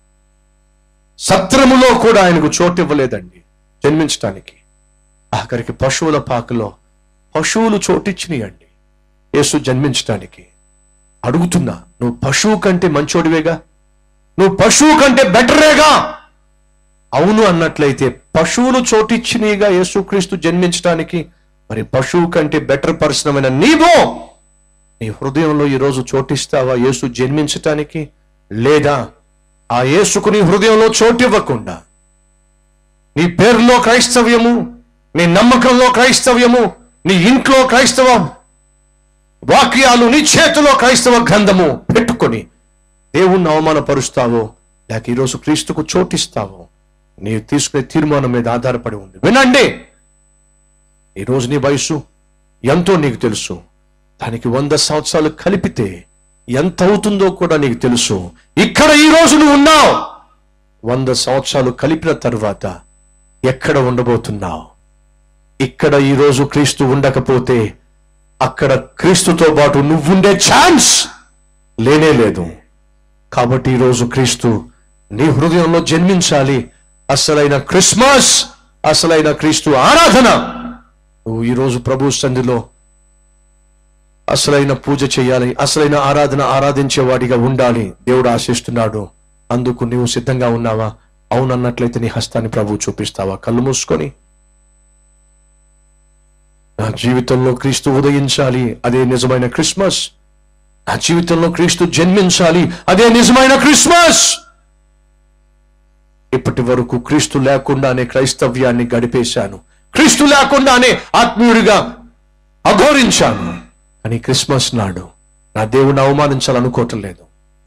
సత్రములో కూడా ఆయనకు చోటు ఇవ్వలేదండి జన్మించటానికి ఆఖరికి పశువుల పాకలో పశువులు చోటిచ్చినాయండి యేసు జన్మించటానికి అడుగుతున్నా నువ్వు పశువు కంటే మంచోడివేగా నువ్వు పశువు కంటే బెటరేగా అవును అన్నట్లయితే పశువులు చోటిచ్చినీగా యేసుక్రీస్తు జన్మించడానికి మరి పశువు కంటే బెటర్ పర్సనమైన నీవు నీ హృదయంలో ఈరోజు చోటిస్తావా యేసు జన్మించటానికి లేదా ఆ యేసుకు నీ హృదయంలో చోటివ్వకుండా నీ పేరులో క్రైస్తవ్యము నీ నమ్మకంలో క్రైస్తవ్యము నీ ఇంట్లో క్రైస్తవం వాక్యాలు నీ చేతిలో క్రైస్తవ గ్రంథము పెట్టుకొని దేవుణ్ణి అవమానపరుస్తావో లేక ఈరోజు క్రీస్తుకు చోటిస్తావో నీవు తీసుకునే తీర్మానం మీద ఆధారపడి ఉంది వినండి ఈరోజు నీ వయసు ఎంతో నీకు తెలుసు దానికి వంద సంవత్సరాలు కలిపితే ఎంత అవుతుందో కూడా నీకు తెలుసు ఇక్కడ ఈ రోజు నువ్వు ఉన్నావు వంద సంవత్సరాలు కలిపిన తర్వాత ఎక్కడ ఉండబోతున్నావు ఇక్కడ ఈ రోజు క్రీస్తు ఉండకపోతే అక్కడ క్రీస్తుతో పాటు నువ్వుండే ఛాన్స్ లేనే లేదు కాబట్టి ఈరోజు క్రీస్తు నీ హృదయంలో జన్మించాలి అసలైన క్రిస్మస్ అసలైన క్రీస్తు ఆరాధన నువ్వు ఈరోజు ప్రభు సంధిలో అసలైన పూజ చేయాలి అసలైన ఆరాధన ఆరాధించేవాడిగా ఉండాలి దేవుడు ఆశిస్తున్నాడు అందుకు నీవు సిద్ధంగా ఉన్నావా అవునన్నట్లయితే నీ హస్తాన్ని ప్రభు చూపిస్తావా కళ్ళు మూసుకొని నా జీవితంలో క్రీస్తు ఉదయించాలి అదే నిజమైన క్రిస్మస్ నా జీవితంలో క్రీస్తు జన్మించాలి అదే నిజమైన క్రిస్మస్ ఇప్పటి వరకు క్రీస్తు లేకుండానే క్రైస్తవ్యాన్ని గడిపేశాను క్రీస్తు లేకుండానే ఆత్మీయుడిగా అఘోరించాను కానీ క్రిస్మస్ నాడు నా దేవుని అవమానించాలనుకోవటం లేదు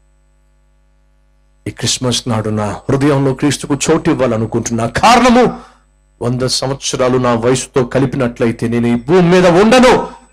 ఈ క్రిస్మస్ నాడు నా హృదయంలో క్రీస్తుకు చోటు ఇవ్వాలనుకుంటున్నా కారణము వంద సంవత్సరాలు నా వయసుతో కలిపినట్లయితే నేను ఈ భూమి మీద ఉండను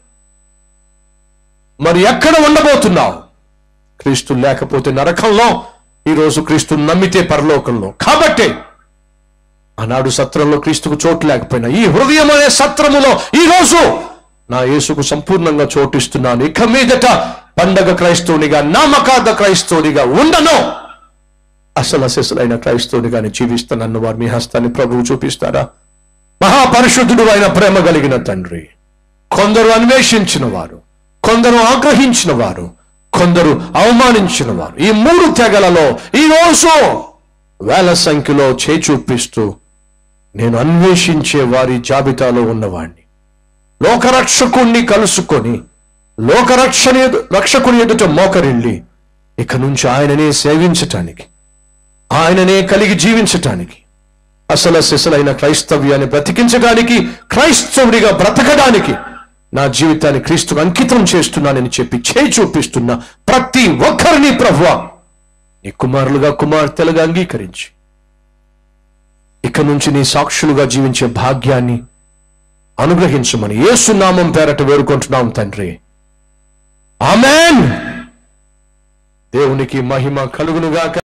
మరి ఎక్కడ ఉండబోతున్నావు క్రీస్తు లేకపోతే నరకంలో ఈరోజు క్రీస్తు నమ్మితే పరలోకంలో కాబట్టి ఆనాడు సత్రంలో క్రీస్తుకు చోటు లేకపోయినా ఈ హృదయం అనే సత్రములో ఈ రోజు నా యేసుకు సంపూర్ణంగా చోటిస్తున్నాను ఇక మీదట పండగ క్రైస్తవునిగా నామకార్థ క్రైస్తవునిగా ఉండను అసలు అసలైన క్రైస్తవునిగానే జీవిస్తానన్న వారు మీ హస్తాన్ని ప్రభువు చూపిస్తారా మహాపరిశుద్ధుడు అయిన ప్రేమ కలిగిన తండ్రి కొందరు అన్వేషించిన వారు కొందరు ఆగ్రహించిన వారు కొందరు అవమానించిన వారు ఈ మూడు తెగలలో ఈ రోజు వేల సంఖ్యలో చే చూపిస్తూ నేను అన్వేషించే వారి జాబితాలో ఉన్నవాణ్ణి లోకరక్షకుణ్ణి కలుసుకొని లోకరక్షణ ఎదు- రక్షకుని ఎదుట మోకరిల్లి ఇక నుంచి ఆయననే సేవించటానికి ఆయననే కలిగి జీవించటానికి అసలు సిసలైన క్రైస్తవ్యాన్ని బ్రతికించడానికి క్రైస్తవుడిగా బ్రతకడానికి నా జీవితాన్ని క్రీస్తుకు అంకితం చేస్తున్నానని చెప్పి చేయి చూపిస్తున్న ప్రతి ఒక్కరిని ప్రభువ నీ కుమారులుగా కుమార్తెలుగా అంగీకరించి ఇక నుంచి నీ సాక్షులుగా జీవించే భాగ్యాన్ని అనుగ్రహించమని యేసునామం పేరట వేడుకుంటున్నాం తండ్రి ఆమెన్ దేవునికి మహిమ కలుగునుగాక